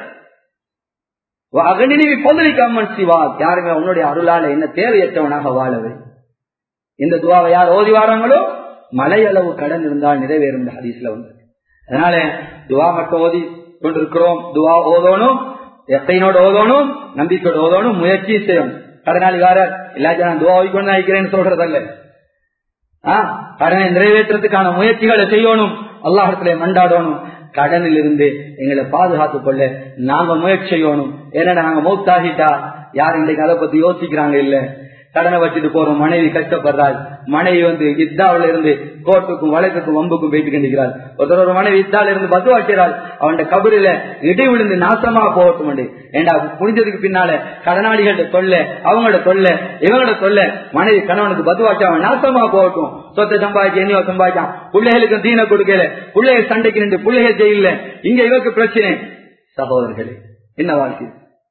அகனினி பொதலிக்கு அம்மன் சிவாக் யாருமே உன்னுடைய அருளால என்ன தேவையற்றவனாக வாழவை இந்த துவாவை யார் ஓதி வாராங்களோ மலையளவு கடன் இருந்தால் நிறைவேறும் இந்த ஹதீஸ்ல வந்து அதனால துவா மட்டும் ஓதி கொண்டிருக்கிறோம் துவா ஓதணும் எத்தையினோட ஓதணும் நம்பிக்கையோட ஓதணும் முயற்சி செய்யணும் கடனாளிகாரர் எல்லாத்தையும் நான் துவா ஓதிக்கொண்டு நினைக்கிறேன்னு சொல்றதல்ல கடனை நிறைவேற்றத்துக்கான முயற்சிகளை செய்யணும் அல்லாஹத்திலே மண்டாடணும் கடனில் இருந்து எங்களை பாதுகாத்துக் கொள்ள நாங்க முயற்சி செய்யணும் ஏன்னா நாங்க மௌத்தாகிட்டா யார் இன்றைக்கு அதை பத்தி யோசிக்கிறாங்க இல்ல கடனை வச்சுட்டு போறோம் மனைவி கஷ்டப்படுறாள் மனைவி வந்து இத்தாவில இருந்து கோர்ட்டுக்கும் வழக்குக்கும் வம்புக்கும் போயிட்டு கண்டிக்கிறாள் ஒருத்தர் ஒரு மனைவி இத்தால இருந்து பத்து வாக்கிறாள் அவன் கபரில இடி விழுந்து நாசமா போகட்டும் ஏண்டா புரிஞ்சதுக்கு பின்னால கடனாளிகள்ட்ட தொல்ல அவங்களோட தொல்ல இவங்களோட தொல்ல மனைவி கணவனுக்கு பத்து வாக்கி அவன் நாசமா போகட்டும் சொத்தை சம்பாதிச்சு என்னையோ சம்பாதிச்சான் பிள்ளைகளுக்கும் தீன கொடுக்கல பிள்ளைகள் சண்டைக்கு நின்று பிள்ளைகள் ஜெயில இங்க இவருக்கு பிரச்சனை சகோதரர்களே என்ன வாழ்க்கை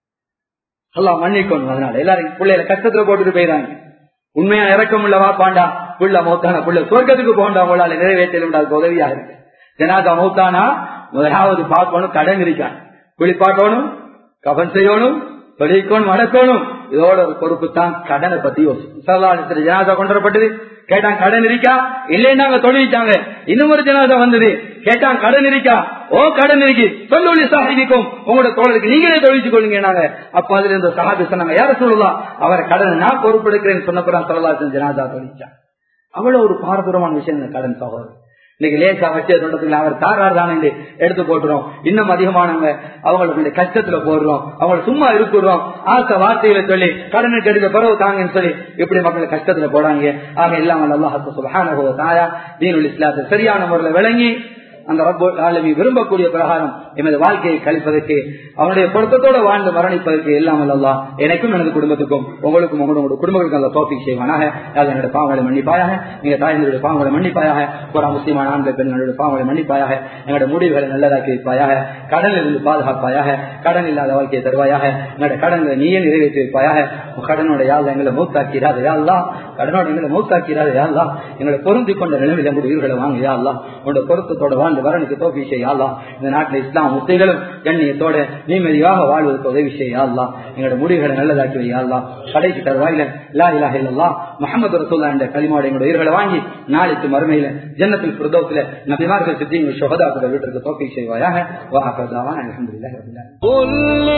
எல்லாம் மன்னிக்கணும் அதனால எல்லாரும் பிள்ளைகளை கஷ்டத்துல போட்டுட்டு போயிடாங்க உண்மையா இறக்கம் உள்ளவா பாண்டா புள்ள மௌத்தான புள்ள சொர்க்கத்துக்கு போண்டா உங்களால நிறைவேற்றலும் அதுக்கு உதவியா இருக்கு ஜனாதா மௌத்தானா முதலாவது பார்க்கணும் கடன் இருக்கான் குளிப்பாட்டணும் கபன் செய்யணும் தொழிக்கணும் வளர்க்கணும் இதோட ஒரு பொறுப்பு தான் கடனை பத்தி யோசிக்கும் ஜனாதா கொண்டு வரப்பட்டது கேட்டான் கடன் இருக்கா இல்லைன்னா தொழிலிச்சாங்க இன்னும் ஒரு ஜனாதா வந்தது கேட்டான் கடன் இருக்கா ஓ கடன் இருக்கு சொல்லி சாகிக்கும் உங்களோட தோழருக்கு நீங்களே தொழிச்சு கொள்ளுங்க நாங்க அப்ப அதுல இந்த சகாபி சொன்னாங்க யார சொல்லலாம் அவரை கடன் நான் பொறுப்பெடுக்கிறேன்னு சொன்னப்பறம் சொல்லலாம் ஜனாதா தொழிச்சான் அவ்வளவு ஒரு பாரதூரமான விஷயம் இந்த கடன் சகோதரர் இன்னைக்கு லேசா வச்ச தோட்டத்துல அவர் தாரார் தானே எடுத்து போட்டுறோம் இன்னும் அதிகமானவங்க அவங்களுக்கு கஷ்டத்துல போடுறோம் அவங்கள சும்மா இருக்கிறோம் ஆசை வார்த்தைகளை சொல்லி கடனுக்கு எடுக்க பிறகு தாங்கன்னு சொல்லி இப்படி மக்கள் கஷ்டத்துல போடாங்க ஆக இல்லாம அல்லாஹத்து சுபஹானஹு தாயா தீனுல் இஸ்லாத்தை சரியான முறையில் விளங்கி அந்த ரப்போ ஆலமி விரும்பக்கூடிய பிரகாரம் எமது வாழ்க்கையை கழிப்பதற்கு அவனுடைய பொருத்தத்தோடு வாழ்ந்து மரணிப்பதற்கு எல்லாம் அல்லா எனக்கும் எனது குடும்பத்துக்கும் உங்களுக்கும் உங்களோட குடும்பங்களுக்கும் அந்த தோப்பி செய்வானாக அது என்னோட பாவங்களை மன்னிப்பாயாக நீங்க தாய்ந்தருடைய பாவங்களை மன்னிப்பாயாக ஒரு முஸ்லிமான ஆண்கள் பெண்களுடைய பாவங்களை மன்னிப்பாயாக எங்களோட முடிவுகளை நல்லதாக்கி வைப்பாயாக கடனில் இருந்து பாதுகாப்பாயாக கடன் இல்லாத வாழ்க்கையை தருவாயாக எங்களோட கடன்களை நீயே நிறைவேற்றி வைப்பாயாக கடனோட யாழ் எங்களை மூத்தாக்கிறாத யாழ்லா கடனோட எங்களை மூத்தாக்கிறாத யாழ்லா எங்களை பொருந்தி கொண்ட நிலைமையில் எங்களுடைய உயிர்களை வாங்க யாழ்லா உங்களோட பொருத்தத்தோட வாழ்ந்து வரனுக்கு தோப்பி செய்யாதா இந்த நாட்டில் இஸ்லாம் முத்தைகளும் கண்ணியத்தோட நிம்மதியாக வாழ்வதற்கு உதவி செய்யாதா எங்களோட முடிவுகளை நல்லதாக்கி வையாதா கடைசி தருவாயில லா இலாக இல்லல்லா முகமது ரசூல்லா என்ற களிமாவோட எங்களோட உயிர்களை வாங்கி நாளைக்கு மறுமையில ஜன்னத்தில் பிரதோத்துல நபிமார்கள் சித்திங்க சுகதாக்கள் வீட்டிற்கு தோப்பி செய்வாயாக வாஹதான் அலமதுல்லாஹி قل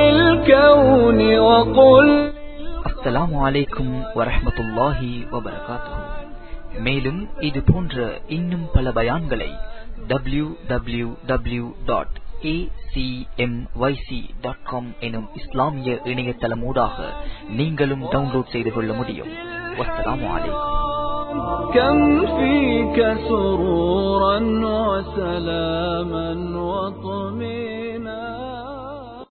للكون وقل அஸ்ஸலாமு அலைக்கும் வரஹ்மத்துல்லாஹி வபரகாத்துஹு மேலும் இது போன்ற இன்னும் பல பயான்களை டபிள்யூ டபிள்யூ டபிள்யூ டாட் எனும் இஸ்லாமிய இணையதளமூடாக நீங்களும் டவுன்லோட் செய்து கொள்ள முடியும் வஸ்ஸலாமு அலைக்கும் كم فيك سرورا وسلاما وطمئنا